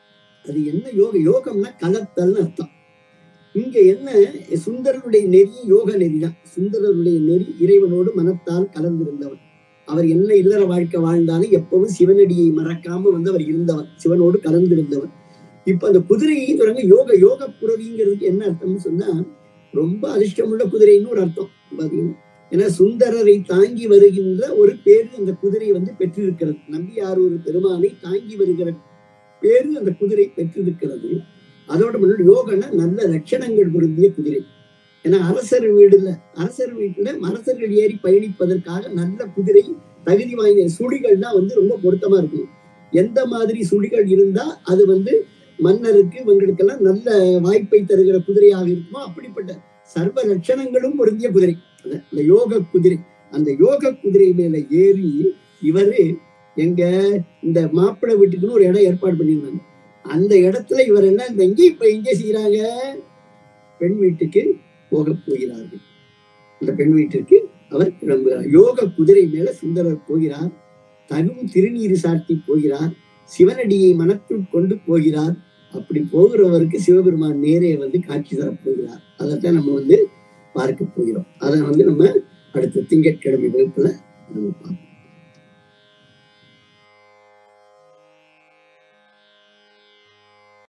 அது என்ன யோக யோகம்னா கலத்தல்னு அர்த்தம் இங்க என்ன சுந்தரனுடைய நெறி யோக நெறி தான் சுந்தரனுடைய நெறி இறைவனோடு மனத்தால் கலந்திருந்தவர் அவர் என்ன இல்லற வாழ்க்கை வாழ்ந்தாலும் எப்பவும் சிவனடியை மறக்காம வந்து அவர் இருந்தவர் சிவனோடு கலந்திருந்தவர் இப்ப அந்த குதிரையை தொடங்க யோக யோக புறவிங்கிறதுக்கு என்ன அர்த்தம்னு சொன்னா ரொம்ப அதிர்ஷ்டமுள்ள குதிரைன்னு ஒரு அர்த்தம் பாத்தீங்கன்னா ஏன்னா சுந்தரரை தாங்கி வருகின்ற ஒரு பேரு அந்த குதிரை வந்து பெற்றிருக்கிறது நம்பியார் ஒரு பெருமானை தாங்கி வருகிற பேரு அந்த குதிரை பெற்றிருக்கிறது அதோட முன்னாடி யோகனா நல்ல லட்சணங்கள் பொருந்திய குதிரை ஏன்னா அரசர் வீடுல அரசர் வீட்டுல அரசர்கள் ஏறி பயணிப்பதற்காக நல்ல குதிரை தகுதி வாய்ந்த சுழிகள் தான் வந்து ரொம்ப பொருத்தமா இருக்கும் எந்த மாதிரி சுழிகள் இருந்தா அது வந்து மன்னருக்கு இவங்களுக்கெல்லாம் நல்ல வாய்ப்பை தருகிற குதிரையாக இருக்குமோ அப்படிப்பட்ட சர்வ லட்சணங்களும் பொருந்திய குதிரை அந்த- அந்த யோக குதிரை அந்த யோக குதிரை மேல ஏறி இவரு எங்க இந்த மாப்பிள்ளை வீட்டுக்குன்னு ஒரு இடம் ஏற்பாடு பண்ணியிருந்தாங்க அந்த இடத்துல இவர் என்ன இந்த எங்க இப்ப எங்க செய்யறாங்க பெண் வீட்டுக்கு போக போகிறார்கள் அந்த பெண் வீட்டிற்கு அவர் கிளம்புகிறார் யோக குதிரை மேல சுந்தரர் போகிறார் தகும் திருநீர் சாட்டி போகிறார் சிவனடியை மனத்துள் கொண்டு போகிறார் அப்படி போகிறவருக்கு சிவபெருமான் நேரே வந்து காட்சி தரப் போகிறார் அதைத்தான் நம்ம வந்து பார்க்க போகிறோம் அதை வந்து நம்ம அடுத்த திங்கட்கிழமை வகுப்புல நம்ம பார்ப்போம்